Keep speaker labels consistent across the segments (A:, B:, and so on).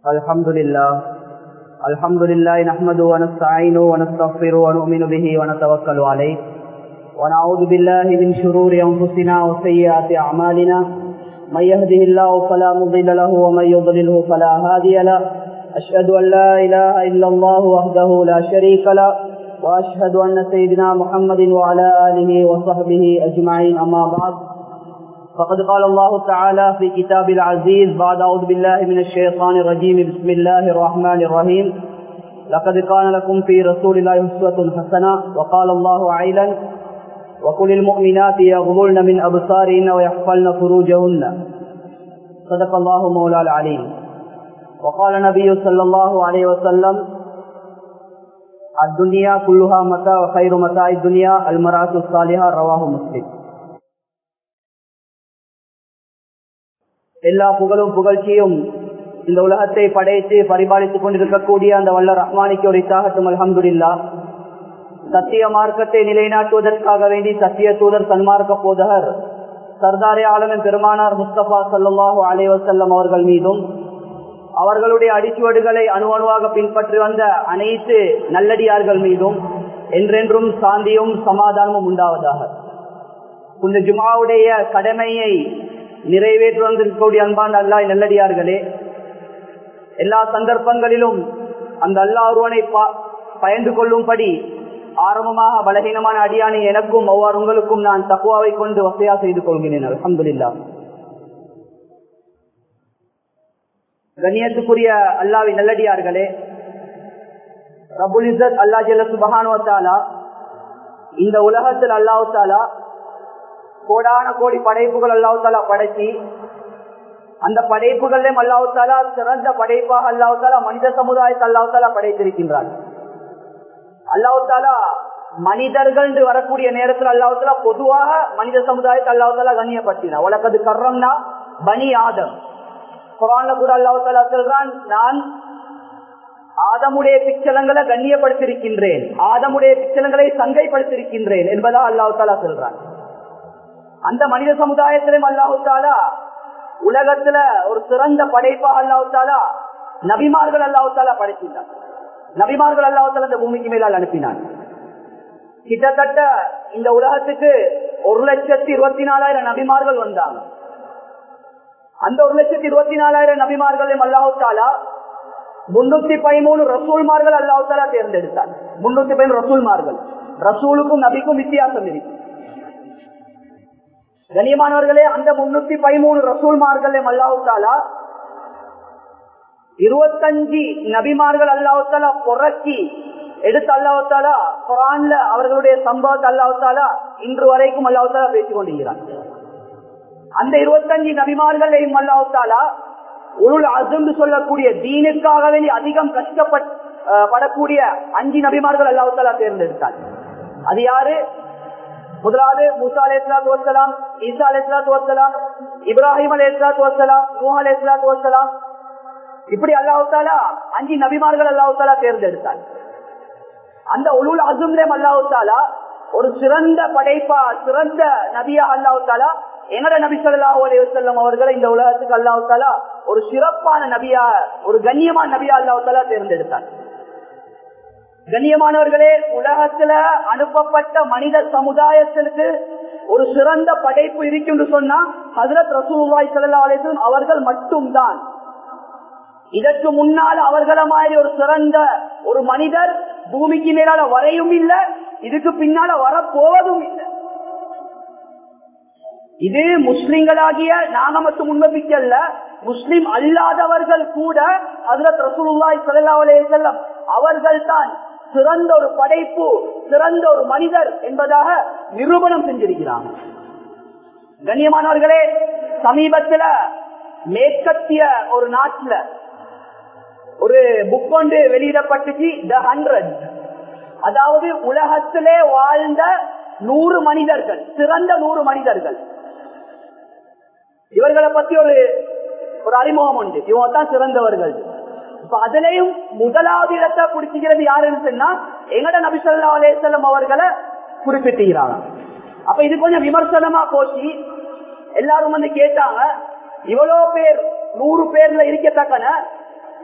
A: الحمد لله الحمد لله نحمده ونستعينه ونستغفره ونؤمن به ونتوكل عليه ونعوذ بالله من شرور أنفسنا وسيئات أعمالنا من يهده الله فلا مضل له ومن يضلله فلا هادي له أشهد أن لا إله إلا الله وحده لا شريك له وأشهد أن سيدنا محمد وعلى آله وصحبه أجمعين أما بعد فقد قال الله تعالى في كتاب العزيز بعد أعوذ بالله من الشيطان الرجيم بسم الله الرحمن الرحيم لقد كان لكم في رسول الله أسوة حسنة وقال الله عيلا وكل المؤمنات يغضلن من أبصارهن ويحفلن فروجهن صدق الله مولى العليم وقال النبي صلى الله عليه وسلم الدنيا كلها متاع وخير متاع الدنيا المرأة الصالحة رواه مسلم எல்லா புகழும் புகழ்ச்சியும் இந்த உலகத்தை படைத்து பரிபாலித்துக் கொண்டிருக்கக்கூடிய அந்த வல்ல ரஹ்மானிக்கு ஒரு இத்தாகத்தும் அலமதுல்லா சத்திய மார்க்கத்தை நிலைநாட்டுவதற்காக வேண்டி சத்திய தூதர் சன்மார்க்க போதகர் சர்தாரே ஆலமின் பெருமானார் முஸ்தபா சல்லாஹூ அலைவசல்லம் அவர்கள் மீதும் அவர்களுடைய அடிச்சுவடுகளை அணு அணுவாக பின்பற்றி வந்த அனைத்து நல்லடியார்கள் மீதும் என்றென்றும் சாந்தியும் சமாதானமும் உண்டாவதாக இந்த ஜுமாவுடைய கடமையை நிறைவேற்றி வந்திருக்கக்கூடிய அன்பான் அல்லாஹ் நல்லடியார்களே எல்லா சந்தர்ப்பங்களிலும் அந்த அல்லா ஒருவனை பயந்து கொள்ளும்படி ஆரம்பமாக பலகீனமான அடியானை எனக்கும் ஒவ்வாறு உங்களுக்கும் நான் தக்குவாவை கொண்டு வசையா செய்து கொள்கிறேன் அலமதுல்லா கண்ணியத்துக்குரிய அல்லாவி நல்லடியார்களே ரபுல் இசத் அல்லா ஜல்ல சுபஹானுவத்தாலா இந்த உலகத்தில் அல்லாஹு தாலா கோடான கோடி படைப்புகள் அல்லாஹு தாலா படைச்சி அந்த படைப்புகளிலும் அல்லாஹு தாலா சிறந்த படைப்பாக அல்லாஹு தாலா மனித சமுதாயத்தை அல்லாஹு தாலா படைத்திருக்கின்றார் அல்லாஹு தாலா மனிதர்கள் வரக்கூடிய நேரத்தில் அல்லாஹு தாலா பொதுவாக மனித சமுதாயத்தை அல்லாஹு தாலா கண்ணியப்படுத்தினார் உலகது கர்றம்னா பனி ஆதம் குரான்ல கூட அல்லாஹு தாலா சொல்றான் நான் ஆதமுடைய பிச்சலங்களை கண்ணியப்படுத்திருக்கின்றேன் ஆதமுடைய பிச்சலங்களை சங்கைப்படுத்திருக்கின்றேன் என்பதா அல்லாஹு தாலா சொல்றான் அந்த மனித சமுதாயத்திலும் அல்லாஹு தாலா உலகத்துல ஒரு சிறந்த படைப்பா அல்லாஹு தாலா நபிமார்கள் அல்லாஹு தாலா படைத்திருந்தார் நபிமார்கள் அல்லாஹு தாலா இந்த பூமிக்கு மேலால் அனுப்பினான் கிட்டத்தட்ட இந்த உலகத்துக்கு ஒரு லட்சத்தி இருபத்தி நாலாயிரம் நபிமார்கள் வந்தாங்க அந்த ஒரு லட்சத்தி இருபத்தி நாலாயிரம் நபிமார்களையும் அல்லாஹு தாலா முன்னூத்தி பதிமூணு ரசூல்மார்கள் அல்லாஹு தாலா தேர்ந்தெடுத்தார் முன்னூத்தி பதிமூணு ரசூல்மார்கள் ரசூலுக்கும் நபிக்கும் வித்தியாசம் இருக்கு கண்ணியமானவர்களே அந்த முன்னூத்தி பதிமூணு ரசூல்மார்கள் அல்லாஹாலா இருபத்தஞ்சு நபிமார்கள் அல்லாஹாலா புறக்கி எடுத்து அல்லாஹாலா குரான்ல அவர்களுடைய சம்பவத்தை அல்லாஹாலா இன்று வரைக்கும் அல்லாஹாலா பேசிக் கொண்டிருக்கிறார் அந்த இருபத்தஞ்சு நபிமார்களையும் அல்லாஹாலா உருள் அசந்து சொல்லக்கூடிய தீனுக்காக வேண்டி அதிகம் கஷ்டப்படக்கூடிய அஞ்சு நபிமார்கள் அல்லாஹாலா தேர்ந்தெடுத்தார் அது யாரு முதலாவது மூசா அலே இஸ்லாத்து வசலாம் ஈசா அலே இஸ்லாத்து வசலாம் இப்ராஹிம் அலே இஸ்லாத்து வசலாம் நூ அலே இஸ்லாத்து வசலாம் இப்படி அல்லாஹாலா அஞ்சு நபிமார்கள் அல்லாஹாலா தேர்ந்தெடுத்தார் அந்த உலுல் அசும்லேம் அல்லாஹாலா ஒரு சிறந்த படைப்பா சிறந்த நபியா அல்லாஹாலா எங்கட நபி சொல்லாஹு அலி வசல்லம் அவர்களை இந்த உலகத்துக்கு அல்லாஹாலா ஒரு சிறப்பான நபியா ஒரு கண்ணியமான நபியா அல்லாஹாலா தேர்ந்தெடுத்தார் கண்ணியமானவர்களே உலகத்துல அனுப்பப்பட்ட மனித சமுதாயத்திற்கு ஒரு சிறந்த படைப்பு இருக்குன்னு சொன்னா ஹசரத் ரசூல்லாய் சல்லா அலிசன் அவர்கள் மட்டும்தான் இதற்கு முன்னால் அவர்கள மாதிரி ஒரு சிறந்த ஒரு மனிதர் பூமிக்கு மேலால வரையும் இல்லை இதுக்கு பின்னால வரப்போவதும் இல்லை இது முஸ்லிம்களாகிய நாங்க மட்டும் முன்வபிக்கல்ல முஸ்லிம் அல்லாதவர்கள் கூட ஹசரத் ரசூல்லாய் சல்லா அலே செல்லம் அவர்கள் தான் சிறந்த ஒரு படைப்பு சிறந்த ஒரு மனிதர் என்பதாக நிரூபணம் செஞ்சிருக்கிறாங்க கண்ணியமானவர்களே சமீபத்துல மேற்கத்திய ஒரு நாட்டுல ஒரு புக் ஒன்று வெளியிடப்பட்டுச்சு த ஹண்ட்ரட் அதாவது உலகத்திலே வாழ்ந்த நூறு மனிதர்கள் சிறந்த நூறு மனிதர்கள் இவர்களை பத்தி ஒரு ஒரு அறிமுகம் உண்டு இவங்க தான் சிறந்தவர்கள் இப்ப அதுலயும் முதலாவது இடத்தை பிடிச்சிக்கிறது யாருன்னு சொன்னா எங்கட நபிசல்லா அலேசல்லம் அவர்களை குறிப்பிட்டுகிறாங்க அப்ப இது கொஞ்சம் விமர்சனமா போச்சு எல்லாரும் வந்து கேட்டாங்க இவ்வளவு பேர் நூறு பேர்ல இருக்கத்தக்கன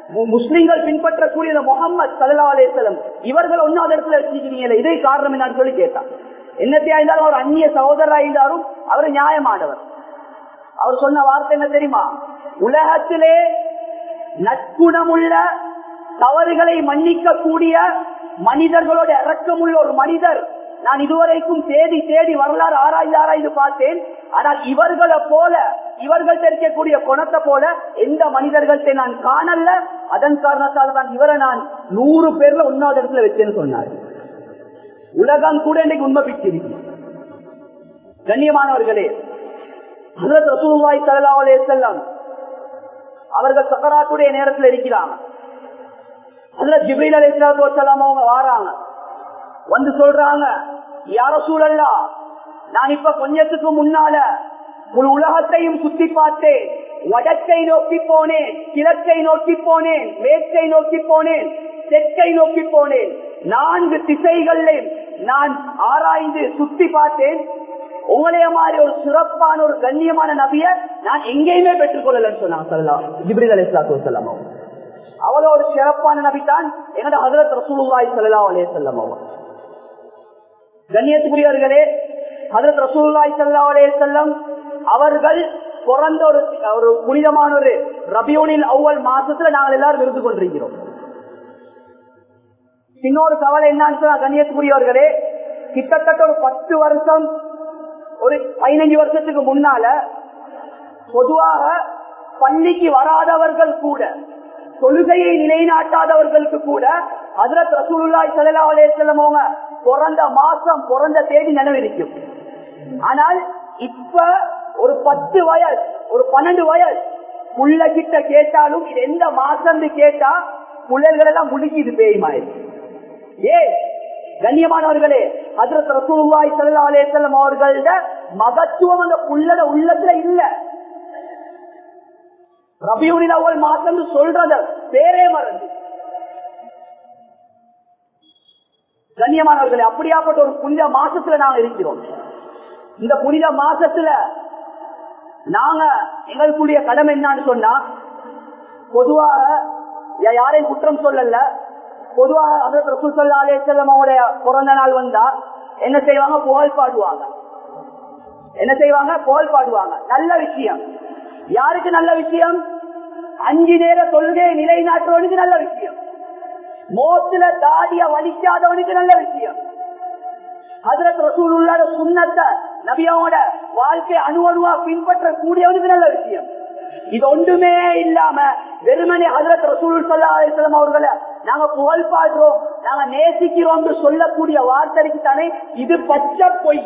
A: மு- முஸ்லிம்கள் பின்பற்றக்கூடிய இந்த முகமது சல்லா அலேசலம் இவர்கள் ஒன்னாவது இடத்துல வச்சிருக்கீங்களே இதே காரணம் என்னன்னு சொல்லி கேட்டான் என்னத்தையா இருந்தாலும் அவர் அந்நிய சகோதரரா இருந்தாலும் அவர் நியாயமானவர் அவர் சொன்ன வார்த்தை என்ன தெரியுமா உலகத்திலே நற்குணமுள்ள தவறுகளை மன்னிக்க கூடிய மனிதர்களோட இறக்கமுள்ள ஒரு மனிதர் நான் இதுவரைக்கும் தேடி தேடி வரலாறு ஆராய்ந்து ஆராய்ந்து பார்த்தேன் ஆனால் இவர்களை போல இவர்கள் இருக்கக்கூடிய குணத்தை போல எந்த மனிதர்கள்ட்ட நான் காணல அதன் காரணத்தால் தான் இவரை நான் நூறு பேர்ல ஒன்னாவது இடத்துல வச்சேன்னு சொன்னார் உலகம் கூட இன்னைக்கு உண்மை பிச்சிருக்கு கண்ணியமானவர்களே ஹசரத் ரசூலுல்லாஹி ஸல்லல்லாஹு அலைஹி வஸல்லம் அவர்கள் சக்கராத்துடைய நேரத்தில் இருக்கிறாங்க ஹசரத் ஜிப்ரீல் அலைஹிஸ்ஸலாத்து வஸலாம் அவங்க வாராங்க வந்து சொல்றாங்க யார சூழல்லா நான் இப்ப கொஞ்சத்துக்கு முன்னால முழு உலகத்தையும் சுத்தி பார்த்தேன் வடக்கை நோக்கி போனேன் கிழக்கை நோக்கி போனேன் மேற்கை நோக்கி போனேன் தெற்கை நோக்கி போனேன் நான்கு திசைகளில் நான் ஆராய்ந்து சுத்தி பார்த்தேன் உங்களைய மாதிரி ஒரு சிறப்பான ஒரு கண்ணியமான நபிய நான் எங்கேயுமே பெற்றுக் கொள்ளலன்னு சொன்னாங்க சொல்லலாம் ஜிப்ரில் அலிஸ்லாத்து வசல்லாம் அவங்க அவ்வளவு ஒரு சிறப்பான நபி தான் என்னோட ஹசரத் ரசூலுல்லாஹி ஸல்லல்லாஹு அலைஹி வஸல்லம் அவங்க கண்ணியத்துக்குரியவர்களே ஹசரத் ரசூலுல்லாஹி ஸல்லல்லாஹு அலைஹி வஸல்லம் அவர்கள் பிறந்த ஒரு ஒரு புனிதமான ஒரு ரபியூனில் அவ்வல் மாசத்துல நாங்கள் எல்லாரும் இருந்து கொண்டிருக்கிறோம் இன்னொரு கவலை என்னன்னு சொன்னா கண்ணியத்துக்குரியவர்களே கிட்டத்தட்ட ஒரு பத்து வருஷம் ஒரு பதினஞ்சு வருஷத்துக்கு முன்னால பொதுவாக பள்ளிக்கு வராதவர்கள் கூட தொழுகையை நிலைநாட்டாதவர்களுக்கு கூட ஹசரத் ரசூலுல்லாஹி ஸல்லல்லாஹு அலைஹி வஸல்லம் அவங்க பிறந்த மாசம் பிறந்த தேதி நினைவிருக்கும் ஆனால் இப்ப ஒரு பத்து வயசு ஒரு பன்னெண்டு வயசு புள்ள கிட்ட கேட்டாலும் இது எந்த மாசம் கேட்டா புள்ளல்கள் எல்லாம் முழுகிது பேயுமாயிருக்கு ஏ கண்ணியமானவர்களே ஹசரத் ரசூலுல்லாஹி ஸல்லல்லாஹு அலைஹி வஸல்லம் அவர்களோட மகத்துவம் அந்த புள்ளட உள்ளத்துல இல்ல ரபியுனில் அவ்வளவு மாசம் சொல்றத பேரே மறந்து கண்ணியமானவர்களே அப்படியாப்பட்ட ஒரு புனித மாசத்துல நாங்க இருக்கிறோம் இந்த புனித மாசத்துல நாங்க எங்களுக்குரிய கடமை என்னன்னு சொன்னா பொதுவாக யா- யாரையும் குற்றம் சொல்லல பொதுவாக அதற்கு ரசூல் ஸல்லல்லாஹு அலைஹி வஸல்லம் அவங்களுடைய பிறந்த நாள் வந்தா என்ன செய்வாங்க புகழ் பாடுவாங்க என்ன செய்வாங்க புகழ் பாடுவாங்க நல்ல விஷயம் யாருக்கு நல்ல விஷயம் அஞ்சு நேர தொழுகை நிலைநாட்டுறவனுக்கு நல்ல விஷயம் மோத்துல தாடிய வலிக்காதவனுக்கு நல்ல விஷயம் ஹதரத் ரசூலுல்லாஹ் சுன்னத்தை நபியோட வாழ்க்கை அணு அணுவா பின்பற்ற கூடியவனுக்கு நல்ல விஷயம் இது ஒன்றுமே இல்லாம வெறுமனே ஹதரத் ரசூல் ஸல்லல்லாஹு அலைஹி வஸல்லம் அவர்களை நாங்க புகழ் பாடுறோம் நாங்க நேசிக்கிறோம் சொல்லக்கூடிய வார்த்தைக்கு தானே இது பச்சை பொய்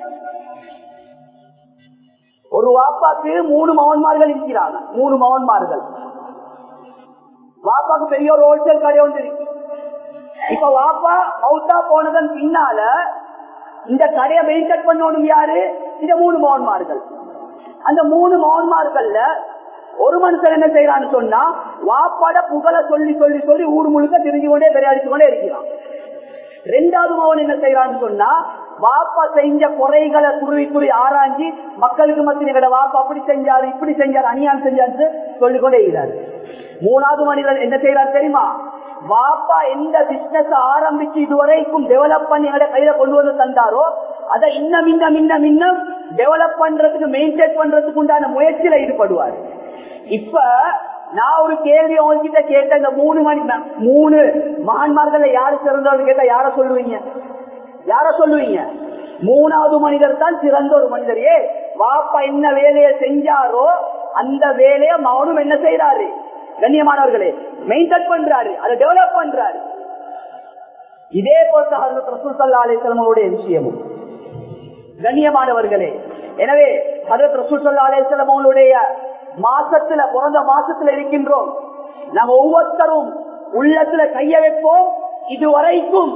A: ஒரு வாப்பாக்கு மூணு மகன்மார்கள் இருக்கிறாங்க மூணு மகன்மார்கள் வாப்பாக்கு பெரிய ஒரு ஹோல்சேல் கடை ஒன்று இருக்கு இப்ப வாப்பா மவுத்தா போனதன் பின்னால இந்த கடையை மெயின்டைன் பண்ணணும் யாரு இந்த மூணு மகன்மார்கள் அந்த மூணு மகன்மார்கள்ல ஒரு மனுஷன் என்ன செய்யறான்னு சொன்னா வாப்பாட புகழ சொல்லி சொல்லி சொல்லி ஊர் முழுக்க திரிஞ்சு கொண்டே விளையாடிச்சு கொண்டே இருக்கிறான் ரெண்டாவது மகன் என்ன செய்யறான்னு சொன்னா வாப்பா செஞ்ச குறைகளை குருவி குருவி ஆராய்ஞ்சி மக்களுக்கு மத்திய வாப்பா அப்படி செஞ்சாரு இப்படி செஞ்சாரு அநியாயம் செஞ்சாரு சொல்லிக்கொண்டே இருக்கிறாரு மூணாவது மனிதர் என்ன செய்யறாரு தெரியுமா வாப்பா எந்த பிசினஸ் ஆரம்பிச்சு இதுவரைக்கும் டெவலப் பண்ணி எங்களை கையில கொண்டு வந்து தந்தாரோ அதை இன்னும் இன்னும் இன்னும் இன்னும் டெவலப் பண்றதுக்கு மெயின்டைன் பண்றதுக்கு உண்டான முயற்சியில ஈடுபடுவார் இப்ப நான் ஒரு கேள்வி உங்ககிட்ட கேட்ட இந்த மூணு மணி மூணு மகான்மார்கள் யாரு சிறந்தவர்கள் கேட்டா யார சொல்லுவீங்க யார சொல்லுவீங்க மூணாவது மனிதர் தான் சிறந்த ஒரு மனிதர் ஏ வாப்பா என்ன வேலையை செஞ்சாரோ அந்த வேலையை மௌனம் என்ன செய்யறாரு கண்ணியமானவர்களே மெயின்டைன் பண்றாரு அதை டெவலப் பண்றாரு இதே போல ரசூல் சல்லா அலிஸ்லமோடைய விஷயமும் கண்ணியமானவர்களே எனவே ஹதரத் ரசூல் சல்லா அலிஸ்லாம் அவங்களுடைய மாசத்துல பிறந்த மாசத்துல இருக்கின்றோம் நாங்க ஒவ்வொருத்தரும் உள்ளத்துல கைய வைப்போம் இதுவரைக்கும்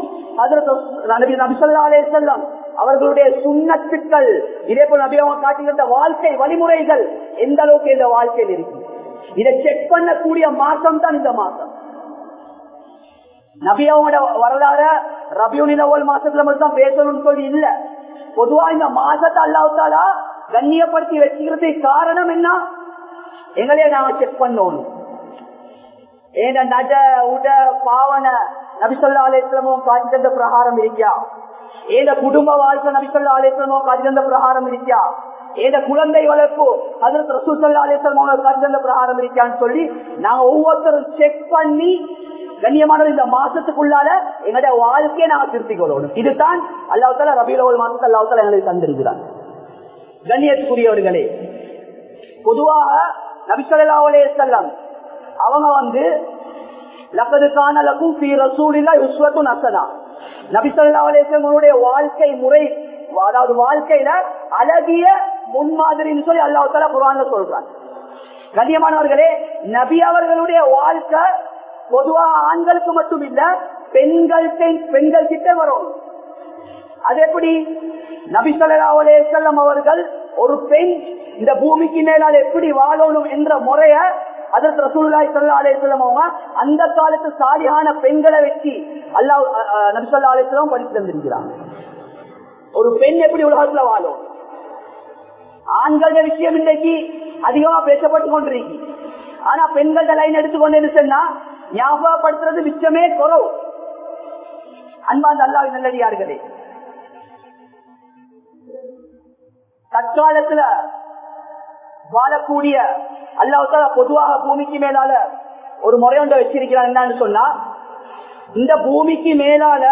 A: அவர்களுடைய சுண்ணத்துக்கள் இதே போல நபி அவங்க காட்டுகின்ற வாழ்க்கை வழிமுறைகள் எந்த அளவுக்கு இந்த வாழ்க்கையில் இருக்கு இதை செக் பண்ணக்கூடிய மாசம் தான் இந்த மாசம் நபியாவோட வரலாறு ரபியூனின் ஒவ்வொரு மாசத்துல மட்டும் தான் பேசணும்னு சொல்லி இல்ல பொதுவா இந்த மாசத்தை அல்லாவுத்தாலா கண்ணியப்படுத்தி வச்சுக்கிறதுக்கு காரணம் என்ன எங்களையே நாங்க செக் பண்ணணும் ஏன நட உட பாவன நபிசல்லா அலிஸ்லமும் காட்சி தந்த பிரகாரம் இருக்கியா ஏத குடும்ப வாழ்க்கை நபிசல்லா அலிஸ்லமும் காட்சி தந்த பிரகாரம் இருக்கியா ஏத குழந்தை வளர்ப்பு அதற்கு ரசூசல்லா அலிஸ்லமோட காட்சி தந்த பிரகாரம் இருக்கியான்னு சொல்லி நாங்க ஒவ்வொருத்தரும் செக் பண்ணி கண்ணியமான இந்த மாசத்துக்குள்ளால எங்களுடைய வாழ்க்கையை நாங்க திருத்திக் கொள்ளணும் இதுதான் அல்லாஹால ரபியுல் மாசத்தை அல்லாஹால எங்களுக்கு தந்திருக்கிறார் கண்ணியத்துக்குரியவர்களே பொதுவாக நபிசல்லா அலே செல்லம் அவங்க வந்து லக்கதுக்கான லக்கும் பி ரசூலில்லா யுஸ்வத்து நசனா நபிசல்லா அலேசனுடைய வாழ்க்கை முறை அதாவது வாழ்க்கையில அழகிய முன்மாதிரின்னு சொல்லி அல்லாஹால குரான்ல சொல்றாங்க கண்ணியமானவர்களே நபி அவர்களுடைய வாழ்க்கை பொதுவா ஆண்களுக்கு மட்டும் இல்ல பெண்கள் பெண்கள் கிட்ட வரும் அது எப்படி நபிசல்லா அலேசல்லம் அவர்கள் ஒரு பெண் இந்த பூமிக்கு மேலால் எப்படி வாழணும் என்ற முறைய அதற்கு ரசூல்லாய் சல்லா அலிஸ்லாம் அவங்க அந்த காலத்து சாலியான பெண்களை வச்சு அல்லா நபிசல்லா அலிஸ்லாம் படித்து தந்திருக்கிறாங்க ஒரு பெண் எப்படி உலகத்துல வாழும் ஆண்கள விஷயம் இன்றைக்கு அதிகமா பேசப்பட்டு கொண்டிருக்கு ஆனா பெண்கள லைன் எடுத்துக்கொண்டு சொன்னா ஞாபகப்படுத்துறது மிச்சமே குறவு அன்பாந்த அல்லாவின் நல்லடியார்களே தற்காலத்துல வாழக்கூடிய அல்லாஹால பொதுவாக பூமிக்கு மேலால ஒரு முறை ஒன்றை வச்சிருக்கிறான் என்னன்னு சொன்னா இந்த பூமிக்கு மேலால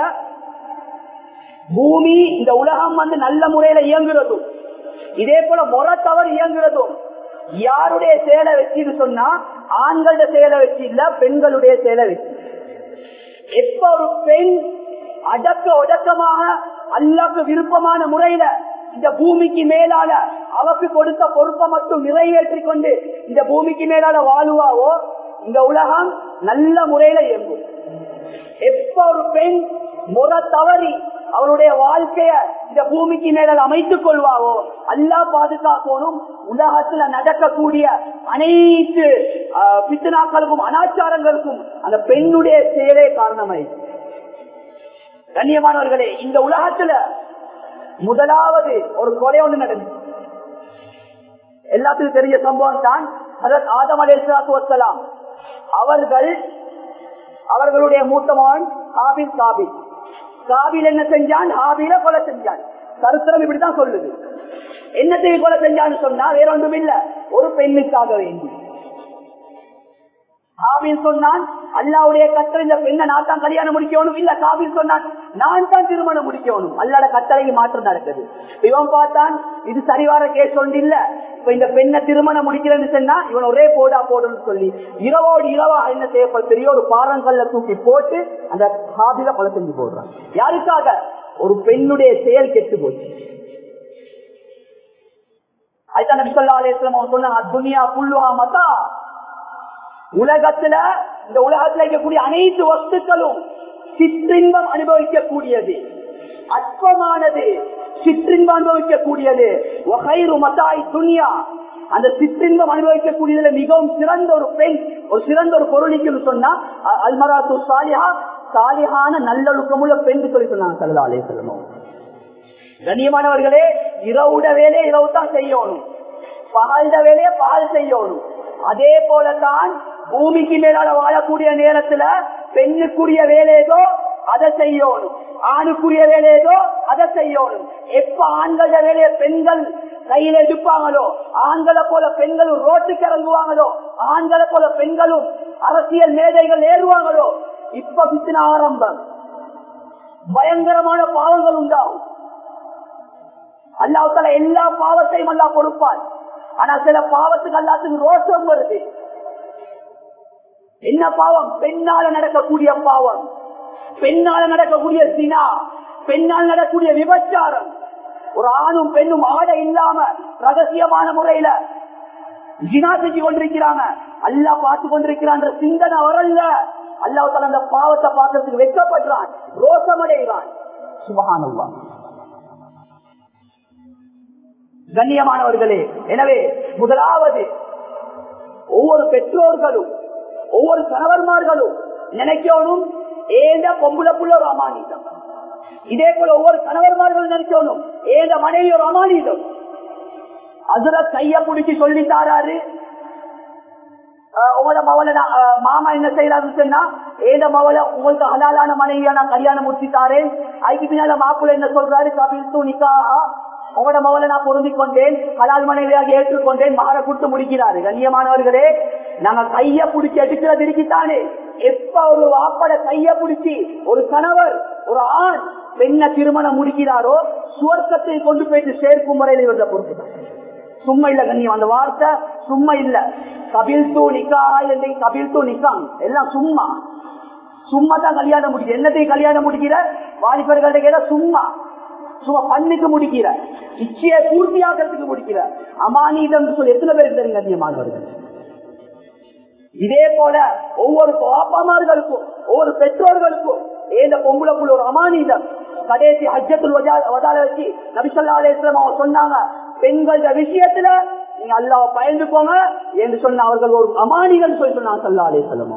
A: பூமி இந்த உலகம் வந்து நல்ல முறையில இயங்குறதும் இதே போல முறை தவறு இயங்குறதும் யாருடைய செயலை வச்சுன்னு சொன்னா ஆண்களுடைய செயலை வச்சு இல்ல பெண்களுடைய செயலை வச்சு எப்ப ஒரு பெண் அடக்க ஒடக்கமாக அல்லாக்கு விருப்பமான முறையில இந்த பூமிக்கு மேலால அவக்கு கொடுத்த பொறுப்பை மட்டும் நிறைவேற்றிக் கொண்டு இந்த பூமிக்கு மேலால வாழுவாவோ இந்த உலகம் நல்ல முறையில இயங்கும் எப்ப ஒரு பெண் முறை தவறி அவருடைய வாழ்க்கைய இந்த பூமிக்கு மேலால் அமைத்துக் கொள்வாவோ அல்லா பாதுகாக்கணும் உலகத்துல நடக்கக்கூடிய அனைத்து பித்தனாக்களுக்கும் அனாச்சாரங்களுக்கும் அந்த பெண்ணுடைய செயலே காரணமாய் கண்ணியமானவர்களே இந்த உலகத்துல முதலாவது ஒரு கொலை ஒன்று நடந்தது எல்லாத்துக்கும் தெரிய சம்பவம் தான் அதற்கு ஆதம் அலேஸ்லாத்து வசலாம் அவர்கள் அவர்களுடைய மூத்தமான் ஹாபில் காபில் காபில் என்ன செஞ்சான் ஹாபில கொலை செஞ்சான் சரித்திரம் இப்படித்தான் சொல்லுது என்னத்தை கொலை செஞ்சான்னு சொன்னா வேற ஒன்றும் இல்ல ஒரு பெண்ணுக்காக வேண்டி காபில் சொன்னான் அல்லாவுடைய கட்டளை இந்த பெண்ணை நான் தான் கல்யாணம் முடிக்கணும் இல்ல காபில் சொன்னான் நான் தான் திருமணம் முடிக்கணும் அல்லாட கட்டளைக்கு மாற்றம் நடக்குது இவன் பார்த்தான் இது சரிவார கேஸ் ஒன்று இல்ல இப்ப இந்த பெண்ணை திருமணம் முடிக்கிறேன்னு சொன்னா இவன் ஒரே போடா போடுன்னு சொல்லி இரவோடு இரவா என்ன செய்யப்பட பெரிய ஒரு பாறங்கல்ல தூக்கி போட்டு அந்த காபில கொலை செஞ்சு போடுறான் யாருக்காக ஒரு பெண்ணுடைய செயல் கெட்டு போச்சு அதுதான் நபி சொல்லா அலிஸ்லாம் அவன் சொன்னாங்க துனியா புல்லுவா மதா உலகத்துல இந்த உலகத்துல இருக்கக்கூடிய அனைத்து வஸ்துக்களும் சிற்றின்பம் அனுபவிக்கக்கூடியது அற்பமானது சிற்றின்பம் அனுபவிக்கக்கூடியது துனியா அந்த சிற்றின்பம் அனுபவிக்கக்கூடியதுல மிகவும் சிறந்த ஒரு பெண் ஒரு சிறந்த ஒரு பொருளிக்கு சொன்னா அல்மராத்து சாலிஹா சாலிஹான நல்லொழுக்கமுள்ள பெண் சொல்லி சொன்னாங்க சல்லா அலே செல்லமும் கண்ணியமானவர்களே இரவுட வேலையை இரவு தான் செய்யணும் பகல்ட வேலையை பகல் செய்யணும் அதே போலதான் பூமிக்கு மேலால வாழக்கூடிய நேரத்துல பெண்ணுக்குரிய வேலையதோ அதை செய்யணும் ஆணுக்குரிய வேலையதோ அதை செய்யணும் எப்ப ஆண்கள வேலையை பெண்கள் கையில எடுப்பாங்களோ ஆண்களை போல பெண்களும் ரோட்டுக்கு இறங்குவாங்களோ ஆண்களை போல பெண்களும் அரசியல் மேதைகள் ஏறுவாங்களோ இப்ப பித்தின ஆரம்பம் பயங்கரமான பாவங்கள் உண்டாகும் அல்லாஹால எல்லா பாவத்தையும் அல்லா பொறுப்பான் ஆனா சில பாவத்துக்கு அல்லாத்துக்கு ரோஷம் வருது என்ன பாவம் பெண்ணால நடக்கக்கூடிய பாவம் பெண்ணால நடக்கக்கூடிய தினா பெண்ணால் நடக்கக்கூடிய விபச்சாரம் ஒரு ஆணும் பெண்ணும் ஆடை இல்லாம ரகசியமான முறையில ஜினா செஞ்சு கொண்டிருக்கிறாங்க அல்லா பார்த்து கொண்டிருக்கிறான் சிந்தனை வரல அல்லாஹால அந்த பாவத்தை பார்க்கறதுக்கு வெட்கப்படுறான் ரோஷமடைகிறான் சுபகானல்லா கண்ணியமானவர்களே எனவே முதலாவது ஒவ்வொரு பெற்றோர்களும் ஒவ்வொரு கணவன்மார்களும் நினைக்கணும் ஏந்த பொம்புல புள்ள ஒரு அமானிதம் இதே போல ஒவ்வொரு கணவன்மார்களும் நினைக்கணும் ஏந்த மனைவி ஒரு அமானிதம் அதுல கைய பிடிச்சி சொல்லி தாராரு அஹ் உங்களோட மவளை நான், அஹ் மாமா என்ன செய்யறாருன்னு சொன்னா ஏத மவளை உங்களுக்கு ஹலாலான மனைவியா நான் கல்யாணம் முடிச்சுட்டாரேன் அதுக்கு பின்னால மாப்பிள்ளை என்ன சொல்றாரு கபில் தூ நிக்கா உங்களோட மவளை நான் பொருந்திக் கொண்டேன் ஹலால் மனைவியாக ஏற்றுக்கொண்டேன் மாற கொடுத்து முடிக்கிறாரு கண்ணியமானவர்களே நாங்க கைய பிடிச்சி எடுக்கிறது இருக்குத்தானே எப்ப ஒரு வாப்பட கைய பிடிச்சி ஒரு கணவர் ஒரு ஆண் பெண்ணை திருமணம் முடிக்கிறாரோ சுவர்க்கத்தை கொண்டு போயிட்டு சேர்க்கும் முறையில் இவர்களை பொறுத்துதான் சும்மா இல்ல கண்ணியம் அந்த வார்த்தை சும்மா இல்ல கபில் தூ நிக்கா இல்லை கபில் தூ நிக்காம் எல்லாம் சும்மா சும்மா தான் கல்யாணம் முடிக்கிற என்னத்தையும் கல்யாணம் முடிக்கிற வாலிபர்கள்ட்ட கேட்டா சும்மா சும்மா பண்ணுக்கு முடிக்கிற இச்சையை பூர்த்தியாகிறதுக்கு முடிக்கிற அமானீதம் சொல்லி எத்தனை பேருக்கு தெரியும் கண்ணியமானவர்கள் இதே போல ஒவ்வொரு பாப்பாமார்களுக்கும் ஒவ்வொரு பெற்றோர்களுக்கும் ஏந்த பொம்புளக்குள்ள ஒரு அமானீதம் கடைசி ஹஜ்ஜத்துல் வதால வச்சு நபிசல்லா அலேஸ்லாம் அவங்க சொன்னாங்க பெண்கள விஷயத்துல நீங்க அல்லாஹ் பயந்துக்கோங்க என்று சொன்ன அவர்கள் ஒரு அமானிகள் சொல்லி சொன்னாங்க சல்லா அலேஸ்லம்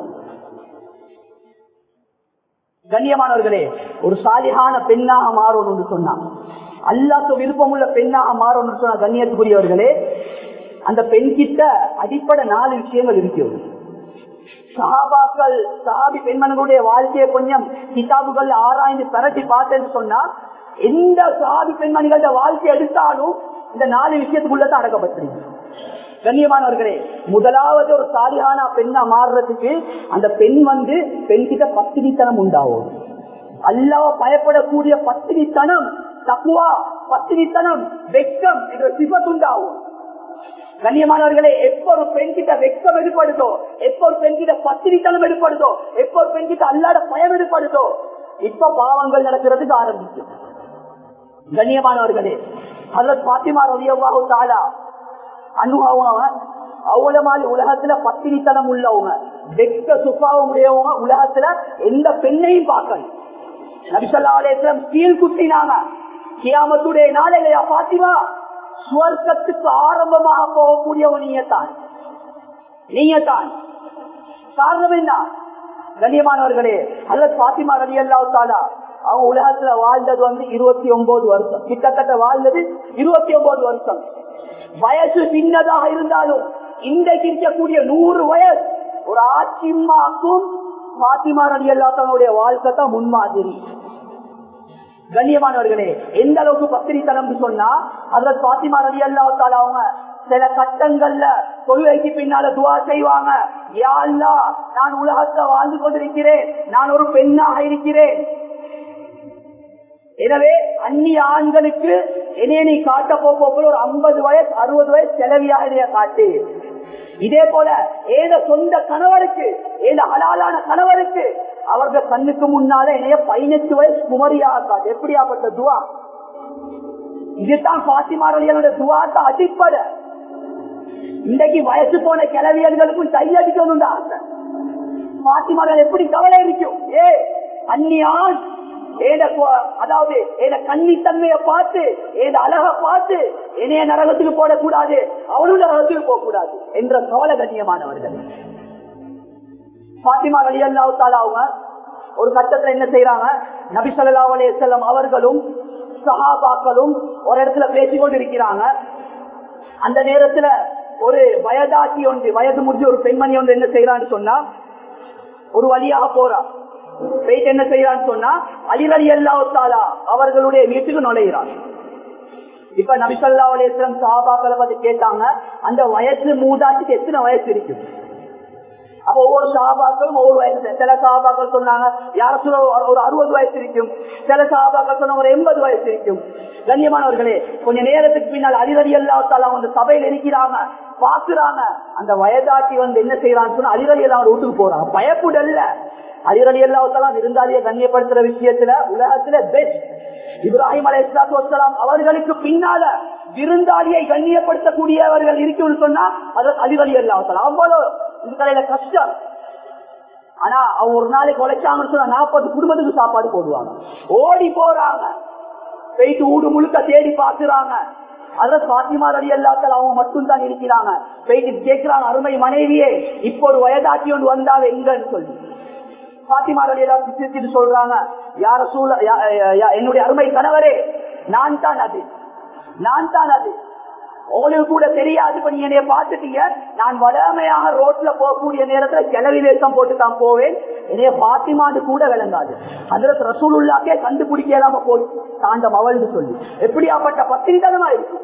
A: கண்ணியமானவர்களே ஒரு சாலிகான பெண்ணாக மாறணும் என்று சொன்னாங்க அல்லாக்கு விருப்பமுள்ள பெண்ணாக மாறணும் சொன்ன கண்ணியத்துக்குரியவர்களே அந்த பெண் கிட்ட அடிப்படை நாலு விஷயங்கள் இருக்கிறது சஹாபாக்கள் சஹாபி பெண்மன்களுடைய வாழ்க்கையை கொஞ்சம் கிதாபுகள் ஆராய்ந்து பரட்டி பார்த்தேன்னு சொன்னா எந்த சஹாபி பெண்மணிகளோட வாழ்க்கை எடுத்தாலும் இந்த நாலு விஷயத்துக்குள்ளதான் அடக்கப்பட்டிருக்கு கண்ணியமானவர்களே முதலாவது ஒரு சாலியான பெண்ணா மாறுறதுக்கு அந்த பெண் வந்து பெண் கிட்ட பத்தினித்தனம் உண்டாகும் அல்லாவ பயப்படக்கூடிய பத்தினித்தனம் தக்குவா பத்தினித்தனம் வெக்கம் என்ற சிபத்துண்டாகும் கண்ணியமானவர்களே எப்ப ஒரு பெண் கிட்ட வெக்கம் எடுப்படுதோ எப்ப ஒரு பெண் கிட்ட பத்திரித்தனம் எடுப்படுதோ எப்ப ஒரு பெண் கிட்ட அல்லாத பயம் எடுப்படுதோ இப்ப பாவங்கள் நடக்கிறதுக்கு ஆரம்பிக்கும் கண்ணியமானவர்களே அதில் பாத்திமா ரவியவாக தாலா அனுபவம் அவ்வளவு மாதிரி உலகத்துல பத்திரித்தனம் உள்ளவங்க வெக்க சுப்பாவம் உடையவங்க உலகத்துல எந்த பெண்ணையும் பார்க்கணும் நபிசல்லாலேஸ்லம் கீழ் குத்தினாங்க கியாமத்துடைய நாளையா பாத்திமா சுவர்க்கத்துக்கு ஆரம்பமாக போகக்கூடியவன் நீங்க தான் நீங்க தான் காரணம் என்ன கண்ணியமானவர்களே அல்ல பாத்திமா ரவி அல்லாவுத்தாலா அவங்க உலகத்துல வாழ்ந்தது வந்து இருபத்தி ஒன்பது வருஷம் கிட்டத்தட்ட வாழ்ந்தது இருபத்தி ஒன்பது வருஷம் வயசு சின்னதாக இருந்தாலும் இன்றைக்கு இருக்கக்கூடிய நூறு வயசு ஒரு ஆட்சிமாக்கும் பாத்திமா ரவி அல்லாத்தாவுடைய வாழ்க்கை தான் முன்மாதிரி கண்ணியமானவர்களே எந்த அளவுக்கு பத்திரித்தனம் சொன்னா அதுல பாத்திமா ரவி அல்லாத்தால அவங்க சில கட்டங்கள்ல தொழுகைக்கு பின்னால துவா செய்வாங்க யாழ்லா நான் உலகத்துல வாழ்ந்து கொண்டிருக்கிறேன் நான் ஒரு பெண்ணாக இருக்கிறேன் எனவே அந்நிய ஆண்களுக்கு என்னைய நீ காட்ட போல ஒரு ஐம்பது வயசு அறுபது வயசு செலவியாக காட்டு இதே போல ஏத சொந்த கணவருக்கு ஏத அலாலான கணவருக்கு அவர்கள் கண்ணுக்கு முன்னால என்னைய பதினெட்டு வயசு குமரியாக காட்டு எப்படியாப்பட்ட துவா இதுதான் பாத்திமாரலியனுடைய துவாத்த அடிப்படை இன்றைக்கு வயசு போன கிளவியர்களுக்கும் கையடிக்கணும் ஆசை பாத்திமார்கள் எப்படி கவலை இருக்கும் ஏ அந்நியான் அதாவது கன்னித்தன்மையை பார்த்து ஏத அழக பார்த்து என்னைய நரகத்துக்கு போடக்கூடாது அவளும் நரகத்துக்கு போக கூடாது என்ற கவலை கண்ணியமானவர்கள் பாத்திமா அலி அல்லாவுத்தால அவங்க ஒரு கட்டத்துல என்ன செய்யறாங்க நபி சொல்லா அலே செல்லம் அவர்களும் சஹாபாக்களும் ஒரு இடத்துல பேசிக்கொண்டு இருக்கிறாங்க அந்த நேரத்துல ஒரு வயதாக்கி ஒன்று வயது முடிஞ்ச ஒரு பெண்மணி ஒன்று என்ன செய்யறான்னு சொன்னா ஒரு வழியாக போறா போயிட்டு என்ன செய்யறான்னு சொன்னா அலிரலி அல்லாவுத்தாலா அவர்களுடைய வீட்டுக்கு நுழைகிறான் இப்ப நபிசல்லா அலேஸ்லம் சாபாக்களை பத்தி கேட்டாங்க அந்த வயசு மூதாட்டுக்கு எத்தனை வயசு இருக்கு அப்ப ஒவ்வொரு சாபாக்களும் ஒவ்வொரு வயசு சில சாபாக்கள் சொன்னாங்க யார சொல்ல ஒரு அறுபது வயசு இருக்கும் சில சாபாக்கள் சொன்ன ஒரு எண்பது வயசு இருக்கும் கண்ணியமானவர்களே கொஞ்ச நேரத்துக்கு பின்னால் அலிரலி அல்லாத்தால அந்த சபையில் இருக்கிறாங்க பாக்குறாங்க அந்த வயதாக்கி வந்து என்ன செய்யறான்னு சொன்னா அலிரலி எல்லாம் வீட்டுக்கு போறாங்க பயப்புடல்ல அலிரலி அல்லாத்தாலாம் விருந்தாளியை கண்ணியப்படுத்துற விஷயத்துல உலகத்துல பெஸ்ட் இப்ராஹிம் அலை வசலாம் அவர்களுக்கு பின்னால விருந்தாளியை கண்ணியப்படுத்தக்கூடியவர்கள் இருக்குன்னு சொன்னா அது அலிரலி அல்லாத்தாலாம் அவ்வளவு இந்த கடையில கஷ்டம் ஆனா அவங்க ஒரு நாளைக்கு உழைச்சாங்கன்னு சொன்னா நாற்பது குடும்பத்துக்கு சாப்பாடு போடுவாங்க ஓடி போறாங்க போயிட்டு ஊடு முழுக்க தேடி பாக்குறாங்க அத பாத்திமா ரடி எல்லாத்தால அவங்க மட்டும் தான் இருக்கிறாங்க போயிட்டு கேட்கிறாங்க அருமை மனைவியே இப்ப ஒரு வயதாக்கி ஒன்று வந்தாங்க எங்கன்னு சொல்லி பாத்திமா ரடி எல்லாத்தையும் சொல்றாங்க யார சூழ என்னுடைய அருமை கணவரே நான் தான் அது நான் தான் அது உங்களுக்கு கூட தெரியாது இப்ப நீங்க என்னைய பார்த்துட்டீங்க நான் வளமையாக ரோட்ல போகக்கூடிய நேரத்துல கிளவி வேஷம் போட்டு தான் போவேன் என்னைய பாத்திமாண்டு கூட விளங்காது அதுல ரசூலுல்லாக்கே கண்டுபிடிக்கலாம போய் தாண்ட மவள்னு சொல்லி எப்படியாப்பட்ட பத்திரித்தனமா இருக்கும்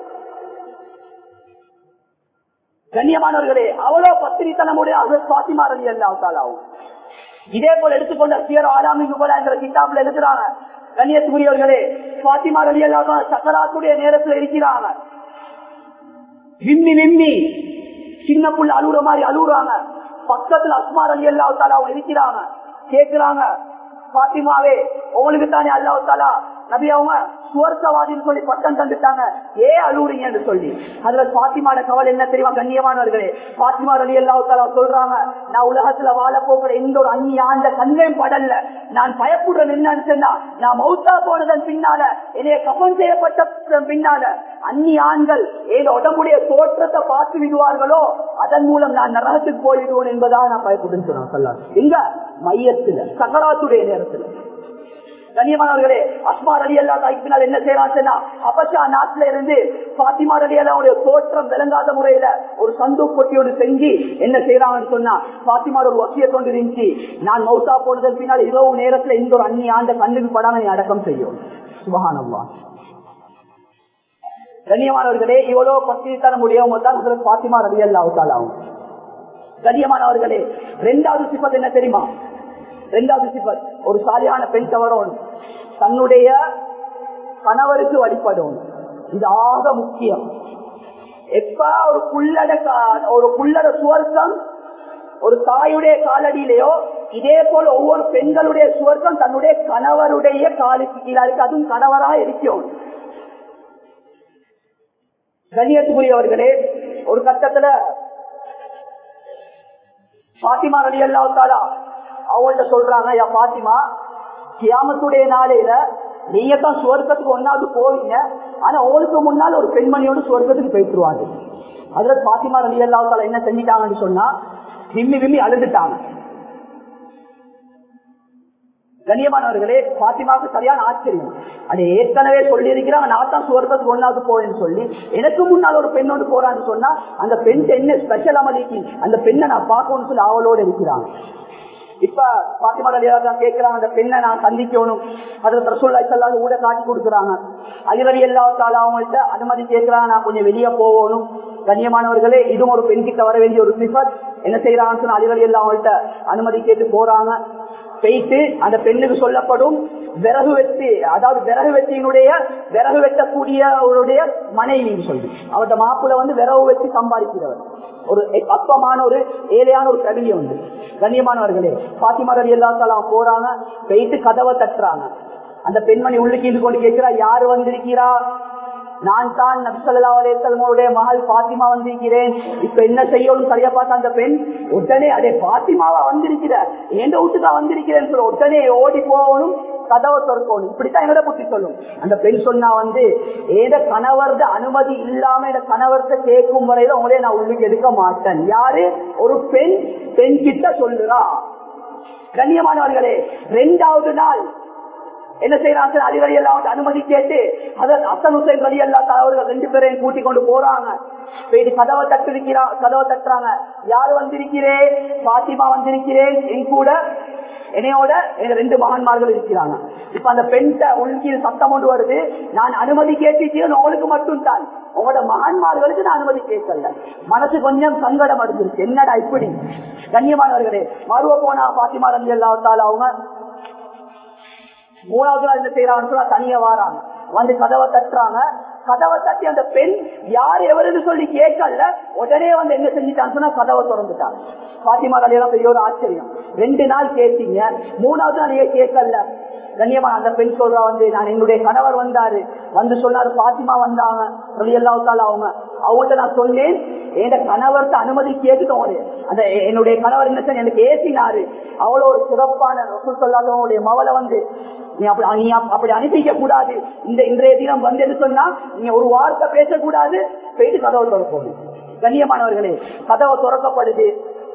A: கண்ணியமானவர்களே அவ்வளவு பத்திரித்தனமுடைய அசத் பாத்திமா ரலி அல்லாஹாலாவும் இதே போல எடுத்துக்கொண்ட சியர் ஆலாமிக்கு போல என்ற கிட்டாப்ல இருக்கிறாங்க கண்ணியத்துக்குரியவர்களே பாத்திமா ரலி அல்லாஹா சக்கராத்துடைய நேரத்துல இருக்கிறாங்க விம்மி விம்மி சின்ன புள்ள அழுகுற மாதிரி அழுகுறாங்க பக்கத்துல அஸ்மார் அலி அல்லாஹாலா அவங்க இருக்கிறாங்க கேக்குறாங்க பாத்திமாவே உங்களுக்கு தானே அல்லாஹாலா நபி அவங்க சுவர்க்கவாதின்னு சொல்லி பட்டம் தந்துட்டாங்க ஏ அழுகுறீங்கன்னு சொல்லி அதுல பாத்திமாட கவலை என்ன தெரியுமா கண்ணியமானவர்களே பாத்திமா அலி அல்லாஹாலா சொல்றாங்க நான் உலகத்துல வாழ போகிற எந்த ஒரு அந்நி ஆண்ட கண்ணையும் படல நான் பயப்படுறேன் என்னன்னு சொன்னா நான் மௌத்தா போனதன் பின்னால என்னைய கப்பம் செய்யப்பட்ட பின்னால அந்நி ஆண்கள் ஏதோ உடம்புடைய தோற்றத்தை பார்த்து விடுவார்களோ அதன் மூலம் நான் நரகத்துக்கு போயிடுவேன் என்பதாக நான் பயப்படுன்னு சொன்னான் சொல்லலாம் எங்க மையத்துல சகராத்துடைய நேரத்துல கண்ணியமானவர்களே அஸ்மார் அலி அல்லா தாய்ப்பினால் என்ன செய்யறாங்கன்னா அபஷா நாட்டுல இருந்து பாத்திமா அலி அல்லாவுடைய தோற்றம் விளங்காத முறையில ஒரு சந்து பொட்டியோடு செஞ்சு என்ன செய்யறாங்கன்னு சொன்னா பாத்திமா ஒரு வசிய கொண்டு இருந்துச்சு நான் மௌசா போனதன் பின்னால் இரவு நேரத்துல இந்த ஒரு அந்நி ஆண்ட கண்ணுக்கு படாம நீ அடக்கம் செய்யும் சுபகானம்மா கண்ணியமானவர்களே இவ்வளவு பத்திரித்தர முடியாம தான் பாத்திமா ரவி அல்லாவுத்தாலாவும் கண்ணியமானவர்களே ரெண்டாவது சிப்பத் என்ன தெரியுமா ரெண்டாவது சிப்பத் ஒரு சாலியான பெண் தவறோன் தன்னுடைய கணவருக்கு வழிபடும் இது ஆக முக்கியம் எப்ப ஒரு புள்ளட ஒரு புள்ளட சுவர்க்கம் ஒரு தாயுடைய காலடியிலேயோ இதே போல ஒவ்வொரு பெண்களுடைய சுவர்க்கம் தன்னுடைய கணவருடைய காலுக்கு கீழே இருக்கு அதுவும் கணவராக இருக்கும் கண்ணியத்துக்குரியவர்களே ஒரு கட்டத்துல பாத்திமா ரவி அல்லாத்தாலா அவங்கள்ட்ட சொல்றாங்க யா பாத்திமா கியாமத்துடைய நாளையில நீங்க தான் சுவர்க்கத்துக்கு ஒன்னாவது போவீங்க ஆனா உங்களுக்கு முன்னால் ஒரு பெண்மணியோடு சுவர்க்கத்துக்கு போயிட்டுருவாங்க அதுல பாத்திமா ரவி அல்லாத்தாலா என்ன செஞ்சிட்டாங்கன்னு சொன்னா விம்மி விம்மி அழுதுட்டாங்க கண்ணியமானவர்களே பாத்திமாவுக்கு சரியான ஆச்சரியம் அது ஏற்கனவே சொல்லி இருக்கிறாங்க நான் தான் சுவர்க்கத்துக்கு ஒன்னாவது போறேன்னு சொல்லி எனக்கு முன்னால் ஒரு பெண்ணோடு போறான்னு சொன்னா அந்த பெண் என்ன ஸ்பெஷல் அமளிக்கு அந்த பெண்ணை நான் பார்க்கணும்னு சொல்லி அவளோடு இருக்கிறாங்க இப்ப பாத்திமா அலியாதான் கேட்கிறாங்க அந்த பெண்ணை நான் சந்திக்கணும் அதுல ரசூல்லா சொல்லாத ஊட காட்டி கொடுக்குறாங்க அலிரலி எல்லா அவங்கள்ட்ட அனுமதி கேட்கிறாங்க நான் கொஞ்சம் வெளியே போகணும் கண்ணியமானவர்களே இதுவும் ஒரு பெண் கிட்ட வர வேண்டிய ஒரு சிஃபத் என்ன செய்யறாங்கன்னு சொன்னா அலிரலி எல்லா அவங்கள்ட்ட அனுமதி கேட்டு போறாங்க போயிட்டு அந்த பெண்ணுக்கு சொல்லப்படும் விறகு வெட்டி அதாவது விறகு வெட்டியினுடைய விறகு வெட்டக்கூடியவருடைய மனைவின்னு சொல்லி அவருடைய மாப்பிள்ள வந்து விறகு வெட்டி சம்பாதிக்கிறவர் ஒரு அற்பமான ஒரு ஏழையான ஒரு கவியை வந்து கண்ணியமானவர்களே பாத்திமா ரவி எல்லாத்தாலும் போறாங்க போயிட்டு கதவை தட்டுறாங்க அந்த பெண்மணி உள்ளுக்கு இருந்து கொண்டு கேட்கிறா யாரு வந்திருக்கிறா நான் தான் நபிசல்லாவுடைய மகள் பாத்திமா வந்திருக்கிறேன் இப்ப என்ன செய்யணும் சரியா பார்த்த அந்த பெண் உடனே அதே பாத்திமாவா வந்திருக்கிற எந்த வீட்டுக்கா வந்திருக்கிறேன்னு சொல்ல உடனே ஓடி போகணும் கதவை திறக்கணும் இப்படித்தான் என்னோட புத்தி சொல்லும் அந்த பெண் சொன்னா வந்து ஏத கணவர்த அனுமதி இல்லாம இந்த கணவர்த்த கேட்கும் வரையில உங்களே நான் உள்ளுக்கு எடுக்க மாட்டேன் யாரு ஒரு பெண் பெண் கிட்ட சொல்லுறா கண்ணியமானவர்களே ரெண்டாவது நாள் என்ன செய்யறாங்க அலிவலி எல்லாம் அனுமதி கேட்டு அதன் அசன் ஹுசைன் வலி அல்லா அவர்கள் ரெண்டு பேரையும் கூட்டிக் கொண்டு போறாங்க போயிட்டு கதவை தட்டிருக்கிறா கதவை தட்டுறாங்க யாரு வந்திருக்கிறேன் பாத்திமா வந்திருக்கிறேன் என் கூட என்னையோட எங்க ரெண்டு மகன்மார்கள் இருக்கிறாங்க இப்ப அந்த பெண்ட உள்கீழ் சத்தம் கொண்டு வருது நான் அனுமதி கேட்டுட்டேன் உங்களுக்கு மட்டும் தான் உங்களோட மகன்மார்களுக்கு நான் அனுமதி கேட்கல மனசு கொஞ்சம் சங்கடம் அடைஞ்சிருச்சு என்னடா இப்படி கண்ணியமானவர்களே மருவ போனா பாத்திமா ரஞ்சி எல்லாத்தால அவங்க மூணாவது நாள் என்ன செய்யறாங்கன்னு சொன்னா தனியா வாராங்க வந்து கதவை தட்டுறாங்க கதவை தட்டி அந்த பெண் யார் எவருன்னு சொல்லி கேட்கல உடனே வந்து என்ன செஞ்சுட்டான்னு சொன்னா கதவை திறந்துட்டாங்க பாத்திமா கல்யாணம் பெரிய ஒரு ஆச்சரியம் ரெண்டு நாள் கேட்டீங்க மூணாவது நாள் ஏன் கேட்கல கண்ணியமா அந்த பெண் சொல்றா வந்து நான் என்னுடைய கணவர் வந்தாரு வந்து சொன்னாரு பாத்திமா வந்தாங்க சொல்லி எல்லாத்தால அவங்க அவங்கள்ட்ட நான் சொன்னேன் என் கணவர்கிட்ட அனுமதி கேட்டுட்டோம் அந்த என்னுடைய கணவர் என்ன செய்ய எனக்கு ஏசினாரு அவ்வளவு ஒரு சிறப்பான ரசூல் சொல்லாதவங்களுடைய மவளை வந்து நீ அப்படி நீ அப்படி அனுப்பிக்க கூடாது இந்த இன்றைய தினம் வந்து சொன்னா நீங்க ஒரு வார்த்தை பேசக்கூடாது போயிட்டு கதவை திறக்கணும் கண்ணியமானவர்களே கதவை திறக்கப்படுது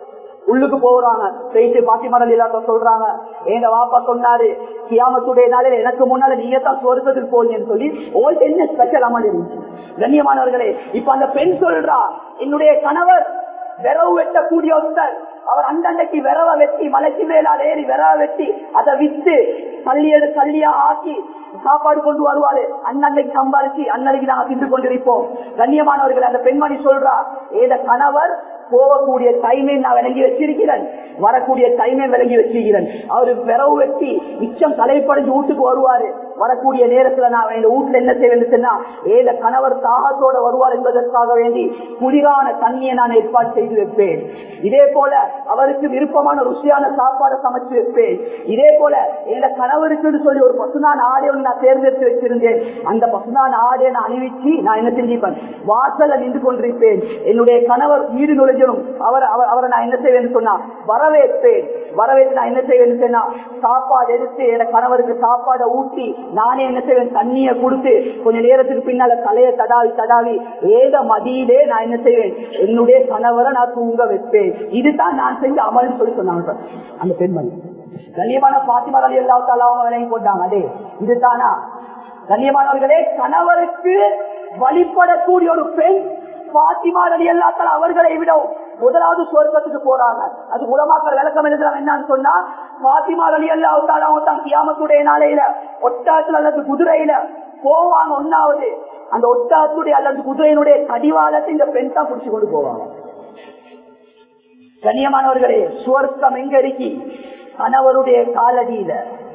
A: உள்ளுக்கு போறாங்க போயிட்டு பாத்திமரல் இல்லாத சொல்றாங்க எங்க வாப்பா சொன்னாரு கியாமத்துடைய நாளில் எனக்கு முன்னால நீங்க தான் சொர்க்கத்துக்கு போறீங்கன்னு சொல்லி உங்களுக்கு என்ன ஸ்பெஷல் அமல் இருந்துச்சு கண்ணியமானவர்களே இப்ப அந்த பெண் சொல்றா என்னுடைய கணவர் விரவு வெட்டக்கூடிய ஒருத்தர் அவர் அண்டண்டைக்கு விரவ வெட்டி மலைக்கு மேலால் ஏறி விரவ வெட்டி அதை வித்து கல்லியடு கல்லியா ஆக்கி சாப்பாடு கொண்டு வருவாரு அண்ணன்னைக்கு சம்பாதிச்சு அண்ணனுக்கு நாங்க தின்று கொண்டிருப்போம் கண்ணியமானவர்கள் அந்த பெண்மணி சொல்றா ஏத கணவர் போகக்கூடிய டைமே நான் விளங்கி வச்சிருக்கிறேன் வரக்கூடிய டைமே விளங்கி வச்சிருக்கிறேன் அவரு விரவு வெட்டி மிச்சம் தலைப்படைஞ்சு வீட்டுக்கு வருவாரு வரக்கூடிய நேரத்துல நான் எங்க வீட்டுல என்ன செய்வேன் சொன்னா ஏத கணவர் தாகத்தோட வருவார் என்பதற்காக வேண்டி குளிரான தண்ணியை நான் ஏற்பாடு செய்து வைப்பேன் இதே போல அவருக்கு விருப்பமான ருசியான சாப்பாடு சமைச்சு வைப்பேன் இதே போல எங்க கணவருக்கு சொல்லி ஒரு பசுனான் ஆடை ஒன்று நான் தேர்ந்தெடுத்து வச்சிருந்தேன் அந்த பசுனான் ஆடையை நான் அணிவிச்சு நான் என்ன செஞ்சிப்பேன் வாசல்ல நின்று கொண்டிருப்பேன் என்னுடைய கணவர் வீடு நுழைஞ்சணும் அவர் அவர்- அவரை நான் என்ன செய்வேன் சொன்னா வரவேற்பேன் வரவேற்று நான் என்ன செய்வேன் சொன்னா சாப்பாடு எடுத்து என் கணவருக்கு சாப்பாடை ஊட்டி நானே என்ன செய்வேன் தண்ணியை கொடுத்து கொஞ்ச நேரத்துக்கு பின்னால தலையை தடாவி தடாவி ஏத மதியிலே நான் என்ன செய்வேன் என்னுடைய கணவரை நான் தூங்க வைப்பேன் இதுதான் நான் செஞ்ச அமல்னு சொல்லி சொன்னாங்க அந்த பெண்மணி கண்ணியமான பாத்திமா அலி அல்லா அவங்க விலகி போட்டாங்க அதே இதுதானா கண்ணியமானவர்களே கணவருக்கு வழிபடக்கூடிய ஒரு பெண் பாத்திமா அலி அல்லா அவர்களை விட முதலாவது சொர்க்கத்துக்கு போறாங்க அது உலமாக்கள் விளக்கம் எழுதுறாங்க என்னன்னு சொன்னா பாத்திமா அலி அல்லா அவங்க தான் கியாமத்துடைய நாளையில ஒட்டாத்துல அல்லது குதிரையில போவாங்க ஒன்னாவது அந்த ஒட்டாத்துடைய அல்லது குதிரையினுடைய கடிவாளத்தை இந்த பெண் தான் பிடிச்சு கொண்டு போவாங்க கண்ணியமானவர்களே சுவர்க்கம் எங்க இருக்கி கணவருடைய காலடியில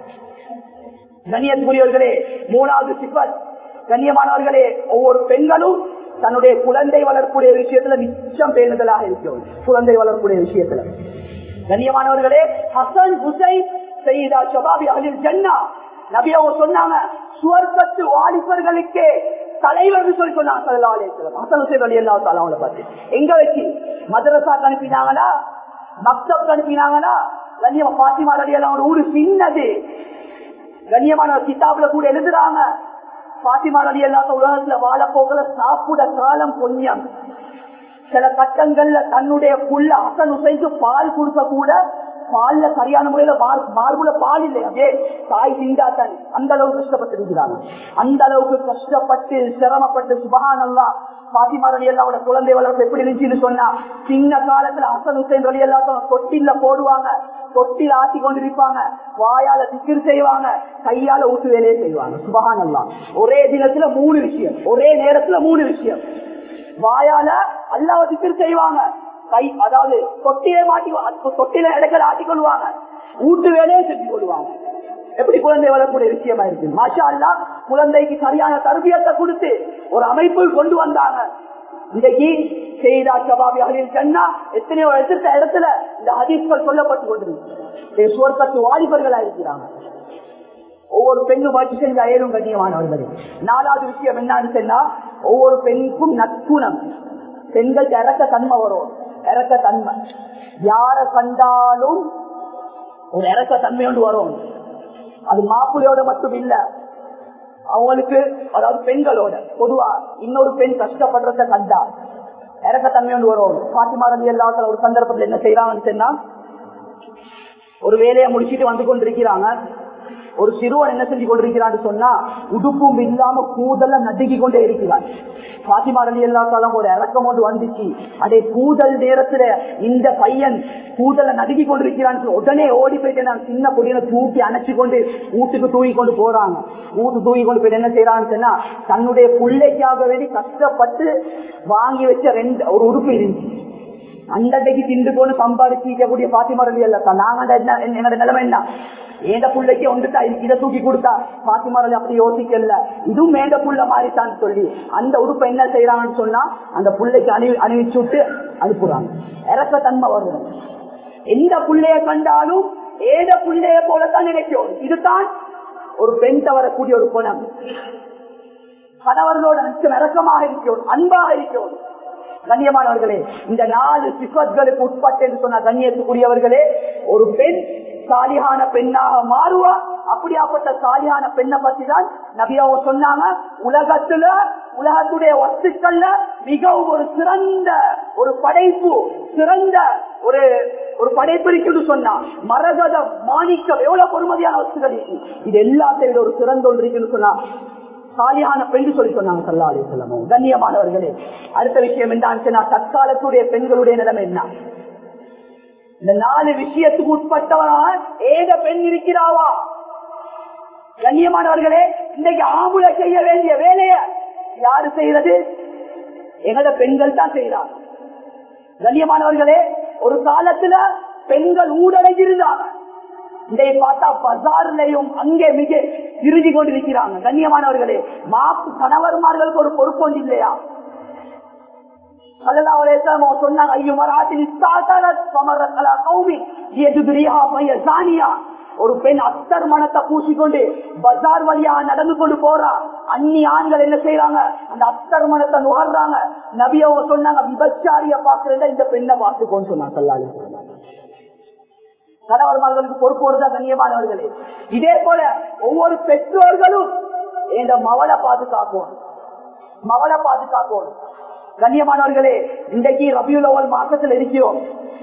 A: கண்ணியத்துக்குரியவர்களே மூணாவது சிப்பத் கண்ணியமானவர்களே ஒவ்வொரு பெண்களும் தன்னுடைய குழந்தை வளர்க்கூடிய விஷயத்துல மிச்சம் பேணுதலாக இருக்கிறோம் குழந்தை வளர்க்கூடிய விஷயத்துல கண்ணியமானவர்களே ஹசன் ஹுசைன் செய்தா ஷபாபி அகலில் ஜன்னா நபி அவங்க சொன்னாங்க சுவர்க்கத்து வாலிபர்களுக்கே தலைவர் சொல்லி சொன்னாங்க ஸல்லல்லாஹு அலைஹி வஸல்லம். ஹசன் ஹுசைன் ரலியல்லாஹு தஆலா அவங்கள பார்த்து எங்க வச்சு மதரசாக்கு அனுப்பினாங்களா மக்தப் அனுப்பினாங்களா கண்ணியமா பாத்திமா ரலியல்லாஹு ஒரு ஊரு சின்னது கண்ணியமான கிதாபுல கூட எழுதுறாங்க பாத்திமா ரலி அல்லாத உலகத்துல வாழ போகல சாப்பிட காலம் புண்ணியம் சில கட்டங்கள்ல தன்னுடைய புள்ள அசன் உசைக்கு பால் கொடுக்க கூட பால்ல சரியான முறையில மார்புல பால் இல்லை அப்படியே தாய் சிந்தாத்தன் அந்த அளவுக்கு கஷ்டப்பட்டு இருக்கிறாங்க அந்த அளவுக்கு கஷ்டப்பட்டு சிரமப்பட்டு சுபகானல்லா பாத்திமா ரலி அல்லாவோட குழந்தை வளர்ப்பு எப்படி இருந்துச்சுன்னு சொன்னா சின்ன காலத்துல அசன் உசைன் ரலி அல்லாத தொட்டில போடுவாங்க தொட்டில் ஆட்டி கொண்டிருப்பாங்க வாயால திக்கிர் செய்வாங்க கையால ஊட்டு வேலையை செய்வாங்க சுபகானல்லா ஒரே தினத்துல மூணு விஷயம் ஒரே நேரத்துல மூணு விஷயம் வாயால அல்லாவ திக்கிர் செய்வாங்க கை அதாவது தொட்டிலே மாட்டி தொட்டில இடங்கள் ஆட்டி கொள்வாங்க ஊட்டு வேலையை செஞ்சு கொள்வாங்க எப்படி குழந்தை வளரக்கூடிய விஷயமா இருக்கு மாஷா அல்லா குழந்தைக்கு சரியான தருவியத்தை கொடுத்து ஒரு அமைப்பில் கொண்டு வந்தாங்க இன்றைக்கு செய்தா சபாபி அகலில் கண்ணா எத்தனையோ எதிர்த்த இடத்துல இந்த ஹதீஸ்கள் சொல்லப்பட்டு கொண்டிருக்கு சுவர்க்கத்து வாலிபர்களா இருக்கிறாங்க ஒவ்வொரு பெண்ணும் வச்சு செஞ்ச அயலும் கண்ணியமானவர்களே நாலாவது விஷயம் என்னன்னு சொன்னா ஒவ்வொரு பெண்ணுக்கும் நற்குணம் பெண்கள் இறக்க தன்மை வரும் இறக்க தன்மை யார கண்டாலும் ஒரு இறக்க தன்மை ஒன்று வரும் அது மாப்பிள்ளையோட மட்டும் இல்ல அவங்களுக்கு அதாவது பெண்களோட பொதுவா இன்னொரு பெண் கஷ்டப்படுறத கண்டா இறக்கத்தன்மை ஒன்று வரும் பாத்திமா ரவி எல்லாத்துல ஒரு சந்தர்ப்பத்தில் என்ன செய்யறாங்கன்னு சொன்னா ஒரு வேலையை முடிச்சிட்டு வந்து கொண்டிருக்கிறாங்க ஒரு சிறுவன் என்ன செஞ்சு கொண்டிருக்கிறான்னு சொன்னா உடுப்பும் இல்லாம கூதல நடுக்கி கொண்டே இருக்கிறான் பாத்திமா ரவி எல்லாத்தாலும் ஒரு இறக்கம் ஒன்று வந்துச்சு அதே கூதல் நேரத்துல இந்த பையன் கூதல நடுக்கி கொண்டிருக்கிறான் உடனே ஓடி போயிட்டு நான் சின்ன பொடியனை தூக்கி அணைச்சு கொண்டு வீட்டுக்கு தூக்கி கொண்டு போறாங்க வீட்டு தூக்கி கொண்டு போயிட்டு என்ன செய்யறான்னு சொன்னா தன்னுடைய பிள்ளைக்காக வேண்டி கஷ்டப்பட்டு வாங்கி வச்ச ரெண்டு ஒரு உடுப்பு இருந்துச்சு அண்டடைக்கு திண்டு போன சம்பாதிச்சிக்கக்கூடிய பாத்திமா ரவி அல்லா நாங்க என்ன என்னோட நிலைமை என்ன ஏந்த புள்ளைக்கு வந்துட்டா இதை தூக்கி கொடுத்தா பாத்திமாரல் அப்படி யோசிக்கல இதுவும் மேந்த புள்ள மாறித்தான் சொல்லி அந்த உடுப்பை என்ன செய்யறாங்கன்னு சொன்னா அந்த புள்ளைக்கு அணி அணிவிச்சு விட்டு அனுப்புறாங்க இறக்க தன்மை வரும் எந்த புள்ளைய கண்டாலும் ஏத புள்ளைய போலத்தான் நினைக்கும் இதுதான் ஒரு பெண் தவறக்கூடிய ஒரு குணம் கணவர்களோட நிச்சயம் இறக்கமாக இருக்கிறோம் அன்பாக இருக்கிறோம் கண்ணியமானவர்களே இந்த நாலு சிபத்களுக்கு உட்பட்டு என்று சொன்ன கண்ணியத்துக்குரியவர்களே ஒரு பெண் சாலியான பெண்ணாக மாறுவா அப்படியாப்பட்ட சாலியான பெண்ணை பத்தி தான் நபியாவ சொன்னாங்க உலகத்துல உலகத்துடைய வஸ்துக்கள்ல மிகவும் ஒரு சிறந்த ஒரு படைப்பு சிறந்த ஒரு ஒரு படைப்பு இருக்குன்னு சொன்னா மரகத மாணிக்கம் எவ்வளவு பொறுமதியான வஸ்துகள் இருக்கு இது எல்லாத்தையும் விட ஒரு சிறந்த ஒன்று இருக்குன்னு சொன்னா சாலியான பெண் சொல்லி சொன்னாங்க சல்லா அலி சொல்லமும் கண்ணியமானவர்களே அடுத்த விஷயம் என்ன தற்காலத்துடைய பெண்களுடைய நிலைமை என்ன இந்த நாலு விஷயத்துக்கு உட்பட்டவனா ஏக பெண் இருக்கிறாவா கண்ணியமானவர்களே இன்னைக்கு ஆம்புல செய்ய வேண்டிய வேலைய யாரு செய்யறது எங்கட பெண்கள் தான் செய்யறாங்க கண்ணியமானவர்களே ஒரு காலத்துல பெண்கள் ஊடடைஞ்சிருந்தாங்க இதை பார்த்தா பசார்லையும் அங்கே மிக இறுதி கொண்டிருக்கிறாங்க கண்ணியமானவர்களே மாப்பு கணவர்மார்களுக்கு ஒரு பொறுப்பு ஒன்று இல்லையா சொன்னாங்க ஒரு பெண் அத்தர் மனத்தை பூசிக்கொண்டு பஜார் வழியா நடந்து கொண்டு போறா அந்நி ஆண்கள் என்ன செய்யறாங்க அந்த அத்தர் மனத்தை நுகர்றாங்க நபியவங்க சொன்னாங்க விபச்சாரிய பாக்குறத இந்த பெண்ணை பார்த்துக்கோன்னு சொன்னாங்க சல்லாலி கணவர்மார்களுக்கு பொறுப்பு வருதா கண்ணியமானவர்களே இதே போல ஒவ்வொரு பெற்றோர்களும் இந்த மவளை பாதுகாக்கணும் மவளை பாதுகாக்கணும் கண்ணியமானவர்களே இன்றைக்கு ரபியுல் அவல் மாசத்துல இருக்கிறோம்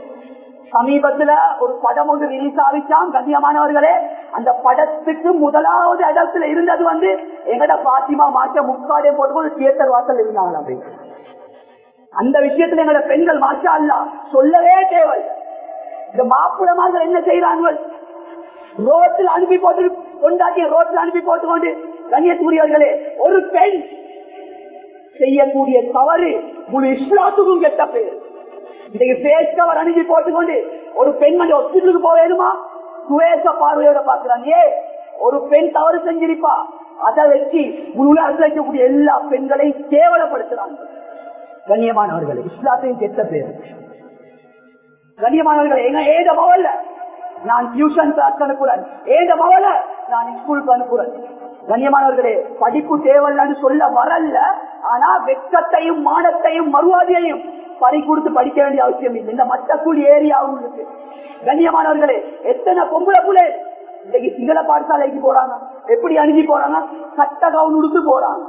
A: சமீபத்துல ஒரு படம் ஒன்று ரிலீஸ் ஆகிச்சான் கண்ணியமானவர்களே அந்த படத்துக்கு முதலாவது இடத்துல இருந்தது வந்து எங்கட பாத்திமா மாற்ற முக்காடே போட்டு தியேட்டர் வாசல் இருந்தாங்க அப்படின்னு அந்த விஷயத்துல எங்களோட பெண்கள் மாற்றா அல்ல சொல்லவே தேவை இந்த மாப்பிளமாக என்ன செய்யறாங்க ரோட்டில் அனுப்பி போட்டு கொண்டாட்டி ரோட்டில் அனுப்பி போட்டுக்கொண்டு கண்ணியத்துக்குரியவர்களே ஒரு பெண் செய்யக்கூடிய தவறு முழு இஸ்லாத்துக்கும் கெட்ட பேர் இன்றைக்கு பேஸ் கவர் அனுப்பி போட்டுக்கொண்டு ஒரு பெண்மணி ஹாஸ்பிட்டலுக்கு போவேணுமா சுவேச பார்வையோட பாக்குறாங்க ஏ ஒரு பெண் தவறு செஞ்சிருப்பா அதை வச்சு உலகத்தில் இருக்கக்கூடிய எல்லா பெண்களையும் கேவலப்படுத்துறாங்க கண்ணியமானவர்கள் இஸ்லாத்தையும் கெட்ட பேர் கண்ணியமானவர்கள் எங்க ஏத மவல்ல நான் டியூஷன் கிளாஸ் அனுப்புறேன் ஏத மவல நான் ஸ்கூலுக்கு அனுப்புறேன் கண்ணியமானவர்களே படிப்பு தேவைன்னு சொல்ல வரல ஆனா வெக்கத்தையும் மானத்தையும் மறுவாதியையும் பறி கொடுத்து படிக்க வேண்டிய அவசியம் இல்லை இந்த மட்டக்குள் ஏரியா உங்களுக்கு கண்ணியமானவர்களே எத்தனை பொம்பளை புள்ளே இன்னைக்கு சிங்கள பாடசாலைக்கு போறாங்க எப்படி அணுகி போறாங்க சட்ட கவுன் உடுத்து போறாங்க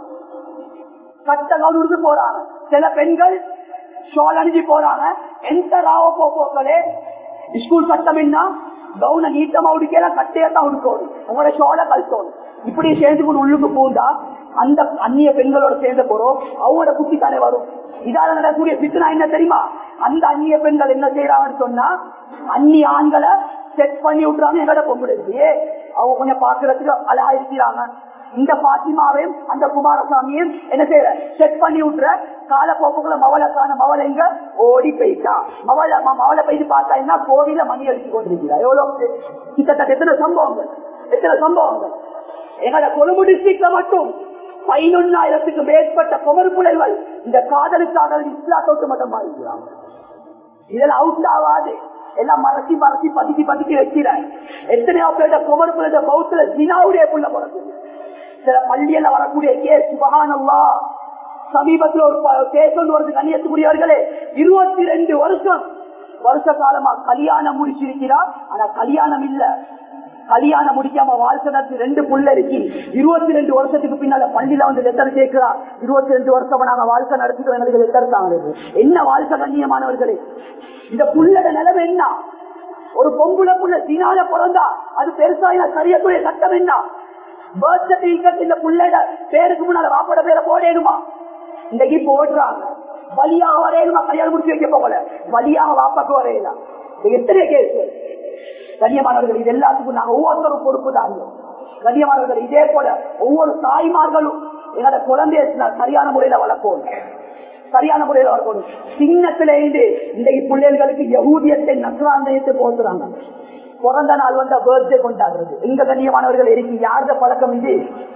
A: சட்ட கவுன் உடுத்து போறாங்க சில பெண்கள் ஷால் அணிஞ்சு போறாங்க எந்த ராவ போக்களே ஸ்கூல் சட்டம் என்ன கவுன நீட்டமா உடுக்கலாம் கட்டையத்தான் உடுக்கணும் உங்களோட ஷால கழுத்தணும் இப்படி சேர்ந்து கொண்டு உள்ளுக்கு பூந்தா அந்த அந்நிய பெண்களோட சேர்ந்த போறோம் அவங்களோட குட்டி தானே வரும் இதால நடக்கக்கூடிய பித்தனா என்ன தெரியுமா அந்த அந்நிய பெண்கள் என்ன செய்யறாங்கன்னு சொன்னா அந்நிய ஆண்களை செட் பண்ணி விட்டுறாங்க எங்கட பொம்பளை ஏ அவங்க கொஞ்சம் பாக்குறதுக்கு அழகா இருக்கிறாங்க இந்த பாத்திமாவையும் அந்த குமாரசாமியும் என்ன செய்யற செட் பண்ணி விட்டுற காலப்போக்குள்ள மவளக்கான மவளை இங்க ஓடி போயிட்டா மவள மவளை போயிட்டு பார்த்தா என்ன கோவில மணி அடிச்சு கொண்டிருக்கிறா எவ்வளவு கிட்டத்தட்ட எத்தனை சம்பவங்கள் எத்தனை சம்பவங்கள் எங்களோட கொழும்பு டிஸ்ட்ரிக்ட்ல மட்டும் பதினொன்னாயிரத்துக்கு மேற்பட்ட குமர் புலைகள் இந்த காதலுக்காக இஸ்லாத்தோட்டு மட்டும் மாறிக்கிறாங்க இதெல்லாம் அவுட் ஆகாது எல்லாம் மறக்கி மறக்கி பதுக்கி பதுக்கி வைக்கிறாங்க எத்தனையோ பேருட குமர் புள்ள பௌத்துல ஜினாவுடைய புள்ள பிறகு சில பள்ளியில வரக்கூடிய கேஸ் சுபகானல்லா சமீபத்தில் ஒரு கேஸ் ஒன்று வருது கண்ணியத்துக்குரியவர்களே இருபத்தி ரெண்டு வருஷம் வருஷ காலமா கல்யாணம் முடிச்சிருக்கிறா ஆனா கல்யாணம் இல்ல கல்யாணம் முடிக்காம வாழ்க்கை நடத்தி ரெண்டு புள்ள இருக்கு இருபத்தி ரெண்டு வருஷத்துக்கு பின்னால பள்ளியில வந்து லெட்டர் கேட்கிறா இருபத்தி ரெண்டு வருஷம் நாங்க வாழ்க்கை நடத்திட்டு எங்களுக்கு லெட்டர் தாங்க என்ன வாழ்க்கை கண்ணியமானவர்களே இந்த புள்ளட நிலைமை என்ன ஒரு பொம்புல புள்ள சீனால பிறந்தா அது பெருசா சரியக்கூடிய சட்டம் என்ன பர்த் சர்டிபிகேட் இந்த புள்ளட பேருக்கு முன்னால வாப்போட பேரை போடணுமா இன்றைக்கு போடுறாங்க வழியாக வரையணுமா கல்யாணம் முடிச்சு வைக்க போகல வழியாக வாப்பாக்கு வரையலாம் எத்தனை கேஸ் கண்ணியமானவர்கள் இது எல்லாத்துக்கும் நாங்க ஒவ்வொருத்தரும் பொறுப்பு தான் கண்ணியமானவர்கள் இதே போல ஒவ்வொரு தாய்மார்களும் என்னோட குழந்தைய சரியான முறையில வளர்க்கணும் சரியான முறையில வளர்க்கணும் சின்னத்தில இருந்து இன்றைக்கு பிள்ளைகளுக்கு யகூதியத்தை நசுராந்தயத்தை போத்துறாங்க பிறந்த நாள் வந்த பர்த்டே கொண்டாடுறது எங்க கண்ணியமானவர்கள் இருக்கு யாருத பழக்கம் இது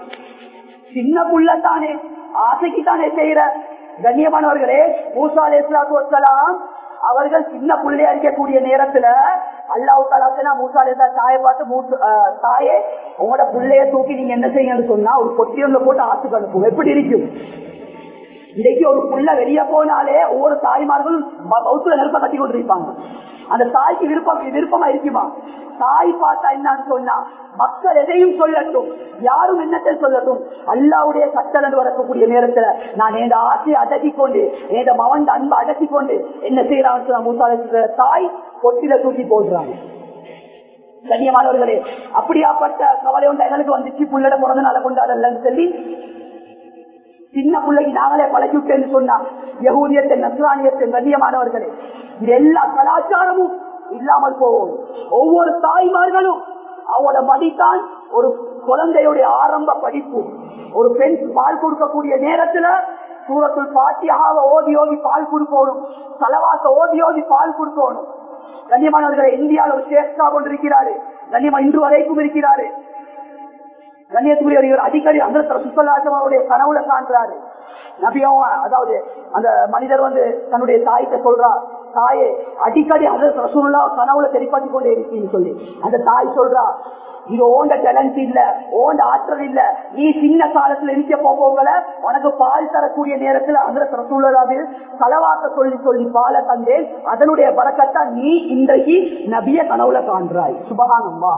A: சின்ன புள்ள தானே ஆசைக்கு தானே செய்யற கண்ணியமானவர்களே மூசா அலிஸ்லாத்து வசலாம் அவர்கள் சின்ன புள்ளையா இருக்கக்கூடிய நேரத்துல அல்லாஹு தாலாசனா மூசாலேசா தாயை பார்த்து தாயே உங்களோட புள்ளைய தூக்கி நீங்க என்ன செய்யுங்கன்னு சொன்னா ஒரு பொட்டியொன்ல போட்டு ஆத்துக்கு அனுப்பும் எப்படி இருக்கும் இன்னைக்கு ஒரு புள்ள வெளியே போனாலே ஒவ்வொரு தாய்மார்களும் பௌத்துல நெருப்ப கட்டி கொண்டிருப்பாங்க அந்த தாய்க்கு விருப்பம் விருப்பமா இருக்குமா தாய் பார்த்தா என்னன்னு சொன்னா மக்கள் எதையும் சொல்லட்டும் யாரும் என்னத்தை சொல்லட்டும் அல்லாவுடைய கட்டளை வரக்கூடிய நேரத்துல நான் என் ஆசையை அடக்கி கொண்டு என் மவன் அன்பை அடக்கி கொண்டு என்ன செய்யறான்னு மூசால தாய் கொட்டில தூக்கி போடுறாங்க கண்ணியமானவர்களே அப்படியாப்பட்ட கவலை ஒன்று எங்களுக்கு வந்துச்சு புள்ளட பிறந்த நாளை கொண்டாடலன்னு சொல்லி சின்ன பிள்ளைக்கு நாங்களே பழக்கி விட்டேன்னு சொன்னா யகூதியத்தை நஸ்ரானியத்தை கண்ணியமானவர்களே இது எல்லா கலாச்சாரமும் இல்லாமல் போகும் ஒவ்வொரு தாய்மார்களும் அவங்களோட மடித்தான் ஒரு குழந்தையுடைய ஆரம்ப படிப்பு ஒரு பெண் பால் கொடுக்கக்கூடிய நேரத்துல சூரத்துள் பாட்டியாக ஓதி ஓதி பால் கொடுக்கணும் தலவாச ஓதி ஓதி பால் கொடுக்கணும் கண்ணியமானவர்களை இந்தியாவில் ஒரு சேஷ்டா கொண்டு இருக்கிறாரு கண்ணியமா இன்று வரைக்கும் இருக்கிறாரு கண்ணியத்துக்குரிய அடிக்கடி அந்த சுத்தலாசமாவுடைய கனவுல காண்றாரு நபியும் அதாவது அந்த மனிதர் வந்து தன்னுடைய தாய்கிட்ட சொல்றா தாயே அடிக்கடி அந்த ரசூல்லா கனவுல தெரிப்பாட்டி கொண்டே இருக்கீன்னு சொல்லி அந்த தாய் சொல்றா இது ஓண்ட டேலண்ட் இல்ல ஓண்ட ஆற்றல் இல்ல நீ சின்ன காலத்துல இருக்க போகல உனக்கு பால் தரக்கூடிய நேரத்துல அந்த ரசூல்லாது தலவாக்க சொல்லி சொல்லி பால தந்தேன் அதனுடைய பறக்கத்தான் நீ இன்றைக்கு நபிய கனவுல காண்றாய் சுபகானம்மா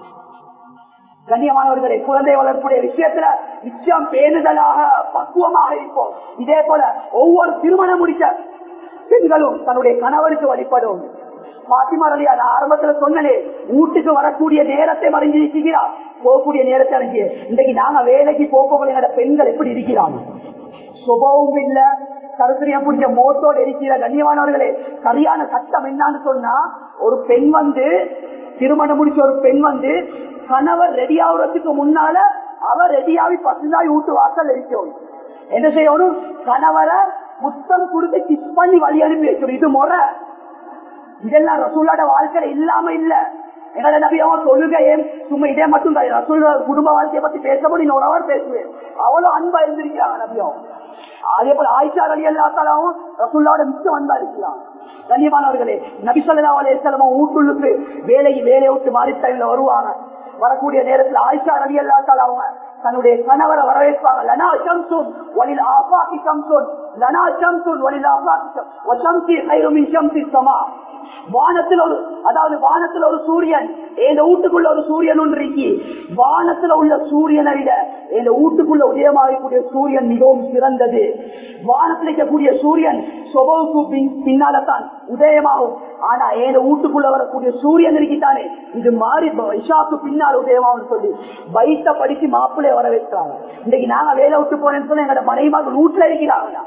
A: கண்ணியமானவர்களை குழந்தை வளர்ப்புடைய விஷயத்துல நிச்சயம் பேணுதலாக பக்குவமாக இருப்போம் இதே போல ஒவ்வொரு திருமணம் முடிச்ச பெண்களும் தன்னுடைய கணவருக்கு வழிபடும் பாத்திமரலியா நான் ஆரம்பத்துல சொன்னனே வீட்டுக்கு வரக்கூடிய நேரத்தை மறைஞ்சு இருக்கிறார் போகக்கூடிய நேரத்தை அறிஞ்சு இன்றைக்கு நாங்க வேலைக்கு போகக்கூடிய பெண்கள் எப்படி இருக்கிறாங்க சுபவும் இல்ல கருத்திரியா பிடிச்ச மோட்டோடு இருக்கிற கண்ணியமானவர்களே சரியான சட்டம் என்னன்னு சொன்னா ஒரு பெண் வந்து திருமணம் முடிச்ச ஒரு பெண் வந்து கணவர் ரெடி ஆகுறதுக்கு முன்னால அவர் ரெடியாவி பசுதாய் வீட்டு வாசல் இருக்கணும் என்ன செய்யணும் கணவரை முத்தம் கொடுத்து கிஸ் பண்ணி வழி அனுப்பி வைக்கணும் இது முறை இதெல்லாம் ரசூலோட வாழ்க்கையில இல்லாம இல்ல எங்களோட நபி அவன் தொழுகையே சும்மா இதே மட்டும் தான் ரசூல் குடும்ப வாழ்க்கையை பத்தி பேசப்படி ஒரு அவர் பேசுவேன் அவ்வளவு அன்பா இருந்திருக்கிறாங்க நபியும் அதே போல ஆயிஷா அலி அல்லாத்தாலும் ரசூல்லாவோட மிச்சம் அன்பா இருக்கலாம் கண்ணியமானவர்களே நபி சொல்லா அலையமா வீட்டுள்ளுக்கு வேலைக்கு வேலையை விட்டு மாறி டைம்ல வருவாங்க வரக்கூடிய நேரத்தில் ஆயிஷா ரவி அல்லாத்தால் அவங்க தன்னுடைய கணவரை வரவேற்பாங்க லனா சம்சுன் வலில் ஆபாக்கி சம்சுன் லனா சம்சுன் வலில் ஆபாக்கி சம்சி ஐரோமின் சம்சி சமா வானத்தில் ஒரு அதாவது வானத்தில் ஒரு சூரியன் எங்க வீட்டுக்குள்ள ஒரு சூரியன் ஒன்று இருக்கி வானத்துல உள்ள சூரியனை விட எங்க வீட்டுக்குள்ள உதயமாகக்கூடிய சூரியன் மிகவும் சிறந்தது வானத்தில் இருக்கக்கூடிய சூரியன் சொபவுக்கு பின்னால்தான் உதயமாகும் ஆனா எங்க வீட்டுக்குள்ள வரக்கூடிய சூரியன் இருக்கித்தானே இது மாறி வைஷாக்கு பின்னால் உதயமாகும் சொல்லி வைத்த படிச்சு மாப்பிள்ளை வர வைக்கிறாங்க இன்னைக்கு நாங்க வேலை விட்டு போனேன்னு சொல்லி எங்களோட மனைவிமாக வீட்டுல இருக்கிறாங்க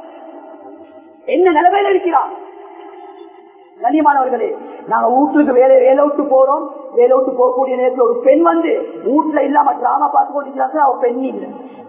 A: என்ன நிலைமையில இருக்கிறாங்க கண்ணியமானவர்களே நாங்க வீட்டுக்கு வேலை வேலை விட்டு போறோம் வேலை விட்டு போகக்கூடிய நேரத்தில் ஒரு பெண் வந்து வீட்டுல இல்லாம டிராமா பார்த்து கொண்டிருக்கிறாங்க அவ பெண் இல்ல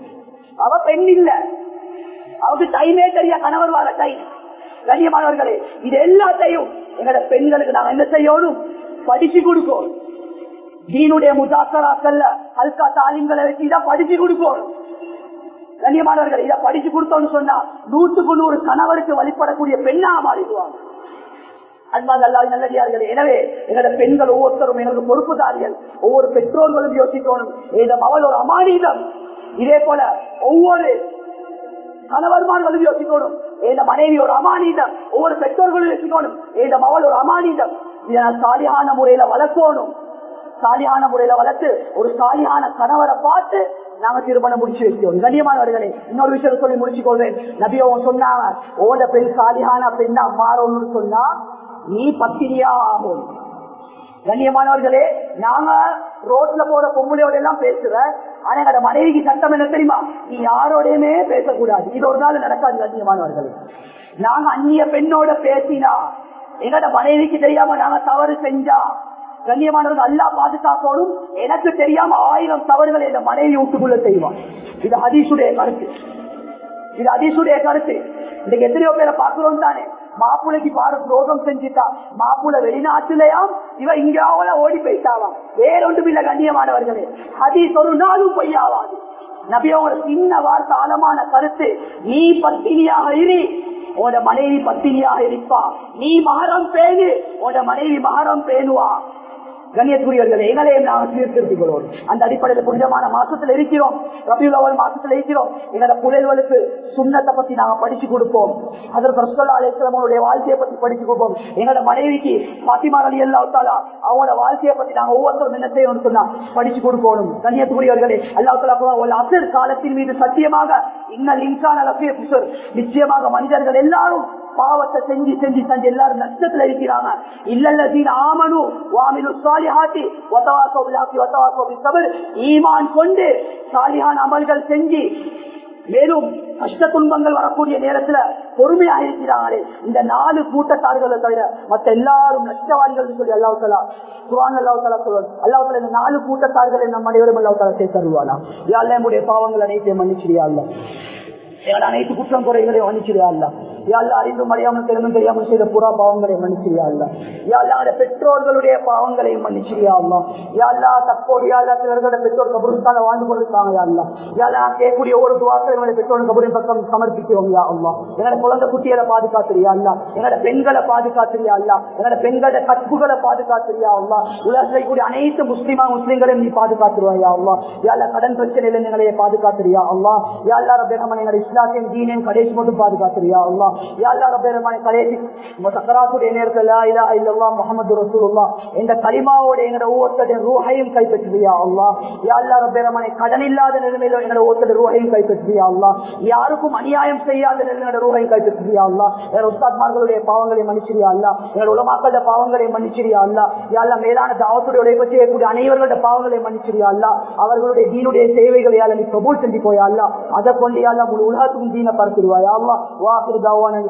A: அவ பெண் இல்ல அவருக்கு டைமே தெரிய கணவர் வர டைம் கண்ணியமானவர்களே இது எல்லாத்தையும் எங்களோட பெண்களுக்கு நாங்க என்ன செய்யணும் படிச்சு கொடுக்கணும் தீனுடைய முதாக்கராக்கல்ல அல்கா தாலிங்களை வச்சு இதை படிச்சு கொடுக்கணும் கண்ணியமானவர்கள் இதை படிச்சு கொடுத்தோம்னு சொன்னா நூற்றுக்கு நூறு கணவருக்கு வழிபடக்கூடிய பெண்ணா மாறிடுவாங்க அன்பால் அல்லாத நல்லடியார்கள் எனவே எங்களோட பெண்கள் ஒவ்வொருத்தரும் எங்களுக்கு பொறுப்புதாரிகள் ஒவ்வொரு பெற்றோர்களும் யோசிக்கணும் இந்த அவள் ஒரு அமானிதம் இதே போல ஒவ்வொரு கணவர்மார்களும் யோசிக்கணும் இந்த மனைவி ஒரு அமானிதம் ஒவ்வொரு பெற்றோர்களும் யோசிக்கணும் இந்த மகள் ஒரு அமானிதம் இதை சாலியான முறையில வளர்க்கணும் சாலியான முறையில வளர்த்து ஒரு சாலியான கணவரை பார்த்து நாங்க திருமணம் முடிச்சு வைக்கிறோம் கண்ணியமானவர்களே இன்னொரு விஷயம் சொல்லி முடிச்சு கொள்வேன் நபியோ சொன்னாங்க ஓட பெண் சாலியான பெண்ணா மாறணும்னு சொன்னா நீ பத்திரியா ஆகும் கண்ணியமானவர்களே நாங்க ரோட்ல போற பொம்பளையோட எல்லாம் பேசுற ஆனா எங்களோட மனைவிக்கு சட்டம் என்ன தெரியுமா நீ யாரோடையுமே பேசக்கூடாது இது ஒரு நாள் நடக்காது கண்ணியமானவர்களே நாங்க அந்நிய பெண்ணோட பேசினா எங்களோட மனைவிக்கு தெரியாம நாங்க தவறு செஞ்சா கண்ணியமானவர்கள் அல்லா பாதுகாக்கணும் எனக்கு தெரியாம ஆயிரம் தவறுகள் என் மனைவி வீட்டுக்குள்ள செய்வான் இது ஹதீஷுடைய கருத்து இது ஹதீஷுடைய கருத்து இன்னைக்கு எத்தனையோ பேரை பாக்குறோம் தானே மாப்பிள்ளைக்கு பாரு துரோகம் செஞ்சுட்டா மாப்பிள்ள வெளிநாட்டுலயாம் இவ இங்காவல ஓடி போயிட்டாவாம் வேறொன்றும் இல்ல கண்ணியமானவர்களே ஹதீஸ் ஒரு நாளும் பொய்யாவாது நபியோட சின்ன வார்த்தை ஆழமான கருத்து நீ பத்தினியாக இரு உட மனைவி பத்தினியாக இருப்பா நீ மகரம் பேணு உட மனைவி மகரம் பேணுவா கண்ணியத்துக்குரியவர்கள் எங்களையும் நாங்கள் சீர்திருத்திக் கொள்வோம் அந்த அடிப்படையில் புனிதமான மாசத்துல இருக்கிறோம் ரபியுல் அவல் மாசத்துல இருக்கிறோம் எங்களோட புலைகளுக்கு சுண்ணத்தை பத்தி நாங்க படிச்சு கொடுப்போம் அதற்கு ரசோல்லா அலிஸ்லாமனுடைய வாழ்க்கையை பத்தி படிச்சு கொடுப்போம் எங்களோட மனைவிக்கு பாத்திமா அலி அல்லா அவங்களோட வாழ்க்கையை பத்தி நாங்க ஒவ்வொருத்தரும் என்ன செய்யணும்னு சொன்னா படிச்சு கொடுக்கணும் கண்ணியத்துக்குரியவர்களே அல்லா அசர் காலத்தின் மீது சத்தியமாக இன்னல் இன்சான் அலசிய நிச்சயமாக மனிதர்கள் எல்லாரும் பாவத்தை செஞ்சு செஞ்சு செஞ்சு எல்லாரும் நஷ்டத்துல இருக்கிறாங்க இல்லல்லதீன் ஆமனு வாமினு சாலிஹாத்தி வத்தவாசோ பிலாக்கி வத்தவாசோ பிசபர் ஈமான் கொண்டு சாலிஹான் அமல்கள் செஞ்சு மேலும் கஷ்ட துன்பங்கள் வரக்கூடிய நேரத்துல பொறுமையாக இருக்கிறாங்களே இந்த நாலு கூட்டத்தார்களை தவிர மத்த எல்லாரும் நஷ்டவாதிகள் சொல்லி அல்லாஹலா குரான் அல்லாஹலா சொல்லுவாங்க அல்லாஹலா இந்த நாலு கூட்டத்தார்களை நம்ம அனைவரும் அல்லாஹலா சேர்த்து தருவானா யாழ்ல நம்முடைய பாவங்கள் அனைத்தையும் மன்னிச்சிரியா இல்ல எங்களோட அனைத்து குற்றம் குறைகளையும் மன்னிச்சிரியா இல்ல யாழ்ல அறிந்தும் அறியாமல் தெரிந்தும் தெரியாமல் செய்த புறா பாவங்களை மன்னிச்சிரியா இல்ல யாழ்ல பெற்றோர்களுடைய பாவங்களை மன்னிச்சிரியா இல்ல யாழ்லா தற்போது யாழ்லா சிலர்களோட பெற்றோர் கபருக்கான வாழ்ந்து கொண்டிருக்காங்க யாழ்லா யாழ்லா கேட்கக்கூடிய ஒரு துவாக்கள் எங்களுடைய பெற்றோர் கபரின் பக்கம் சமர்ப்பிக்கிறோம் யா அல்லா எங்களோட குழந்தை குட்டிகளை பாதுகாத்துறியா அல்ல எங்களோட பெண்களை பாதுகாத்துறியா அல்ல எங்களோட பெண்களோட கற்புகளை பாதுகாத்துறியா அல்லா உலகத்தில் கூடிய அனைத்து முஸ்லிமா முஸ்லிம்களையும் நீ பாதுகாத்துருவாயா அல்லா யாழ்லா கடன் பிரச்சனையில எங்களையே பாதுகாத்துறியா அல்லா யாழ்லா ரபேரமன் எங்களை இஸ்லாத்தையும் தீனையும் கடைசி மட்டும் பாதுகாத்துறியா அல்லா யாழ்லா ரபேரமன் கடைசி சக்கராத்துடைய நேரத்தில் லா இலாஹ இல்லல்லாஹ் முஹம்மது ரசூலுல்லாஹ் இந்த கலிமாவோட எங்களோட ஒவ்வொருத்தரின் ரூஹையும் கைப்பற்றுவியா அல்லா யாழ்லா ரபேரமனை கடன் இல்லாத நிலைமையில எங்களோட ஒவ்வொருத்தர் ரூஹையும் கைப்பற்றுவியா அல்லா யாருக்கும் அநியாயம் செய்யாத நிலைமையோட ரூஹையும் கைப்பற்றுவியா அல்லா எங்களோட உஸ்தாத்மார்களுடைய பாவங்களை மன்னிச்சிரியா அல்லா எங்களோட உலமாக்களோட பாவங்களை மன்னிச்சிரியா அல்லா யாழ்லா மேலான தாவத்துடைய உழைப்பு செய்யக்கூடிய அனைவர்களோட பாவங்களை மன்னிச்சிரியா அல்லா அவர்களுடைய தீனுடைய சேவைகளை யாழ் நீ கபூல் செஞ்சு போயா அல்லா அதை கொண்டு யாழ்லா முழு உலகத்துக்கும் தீன பரப்பிடுவாயா அல்லா வாக்கு தாவான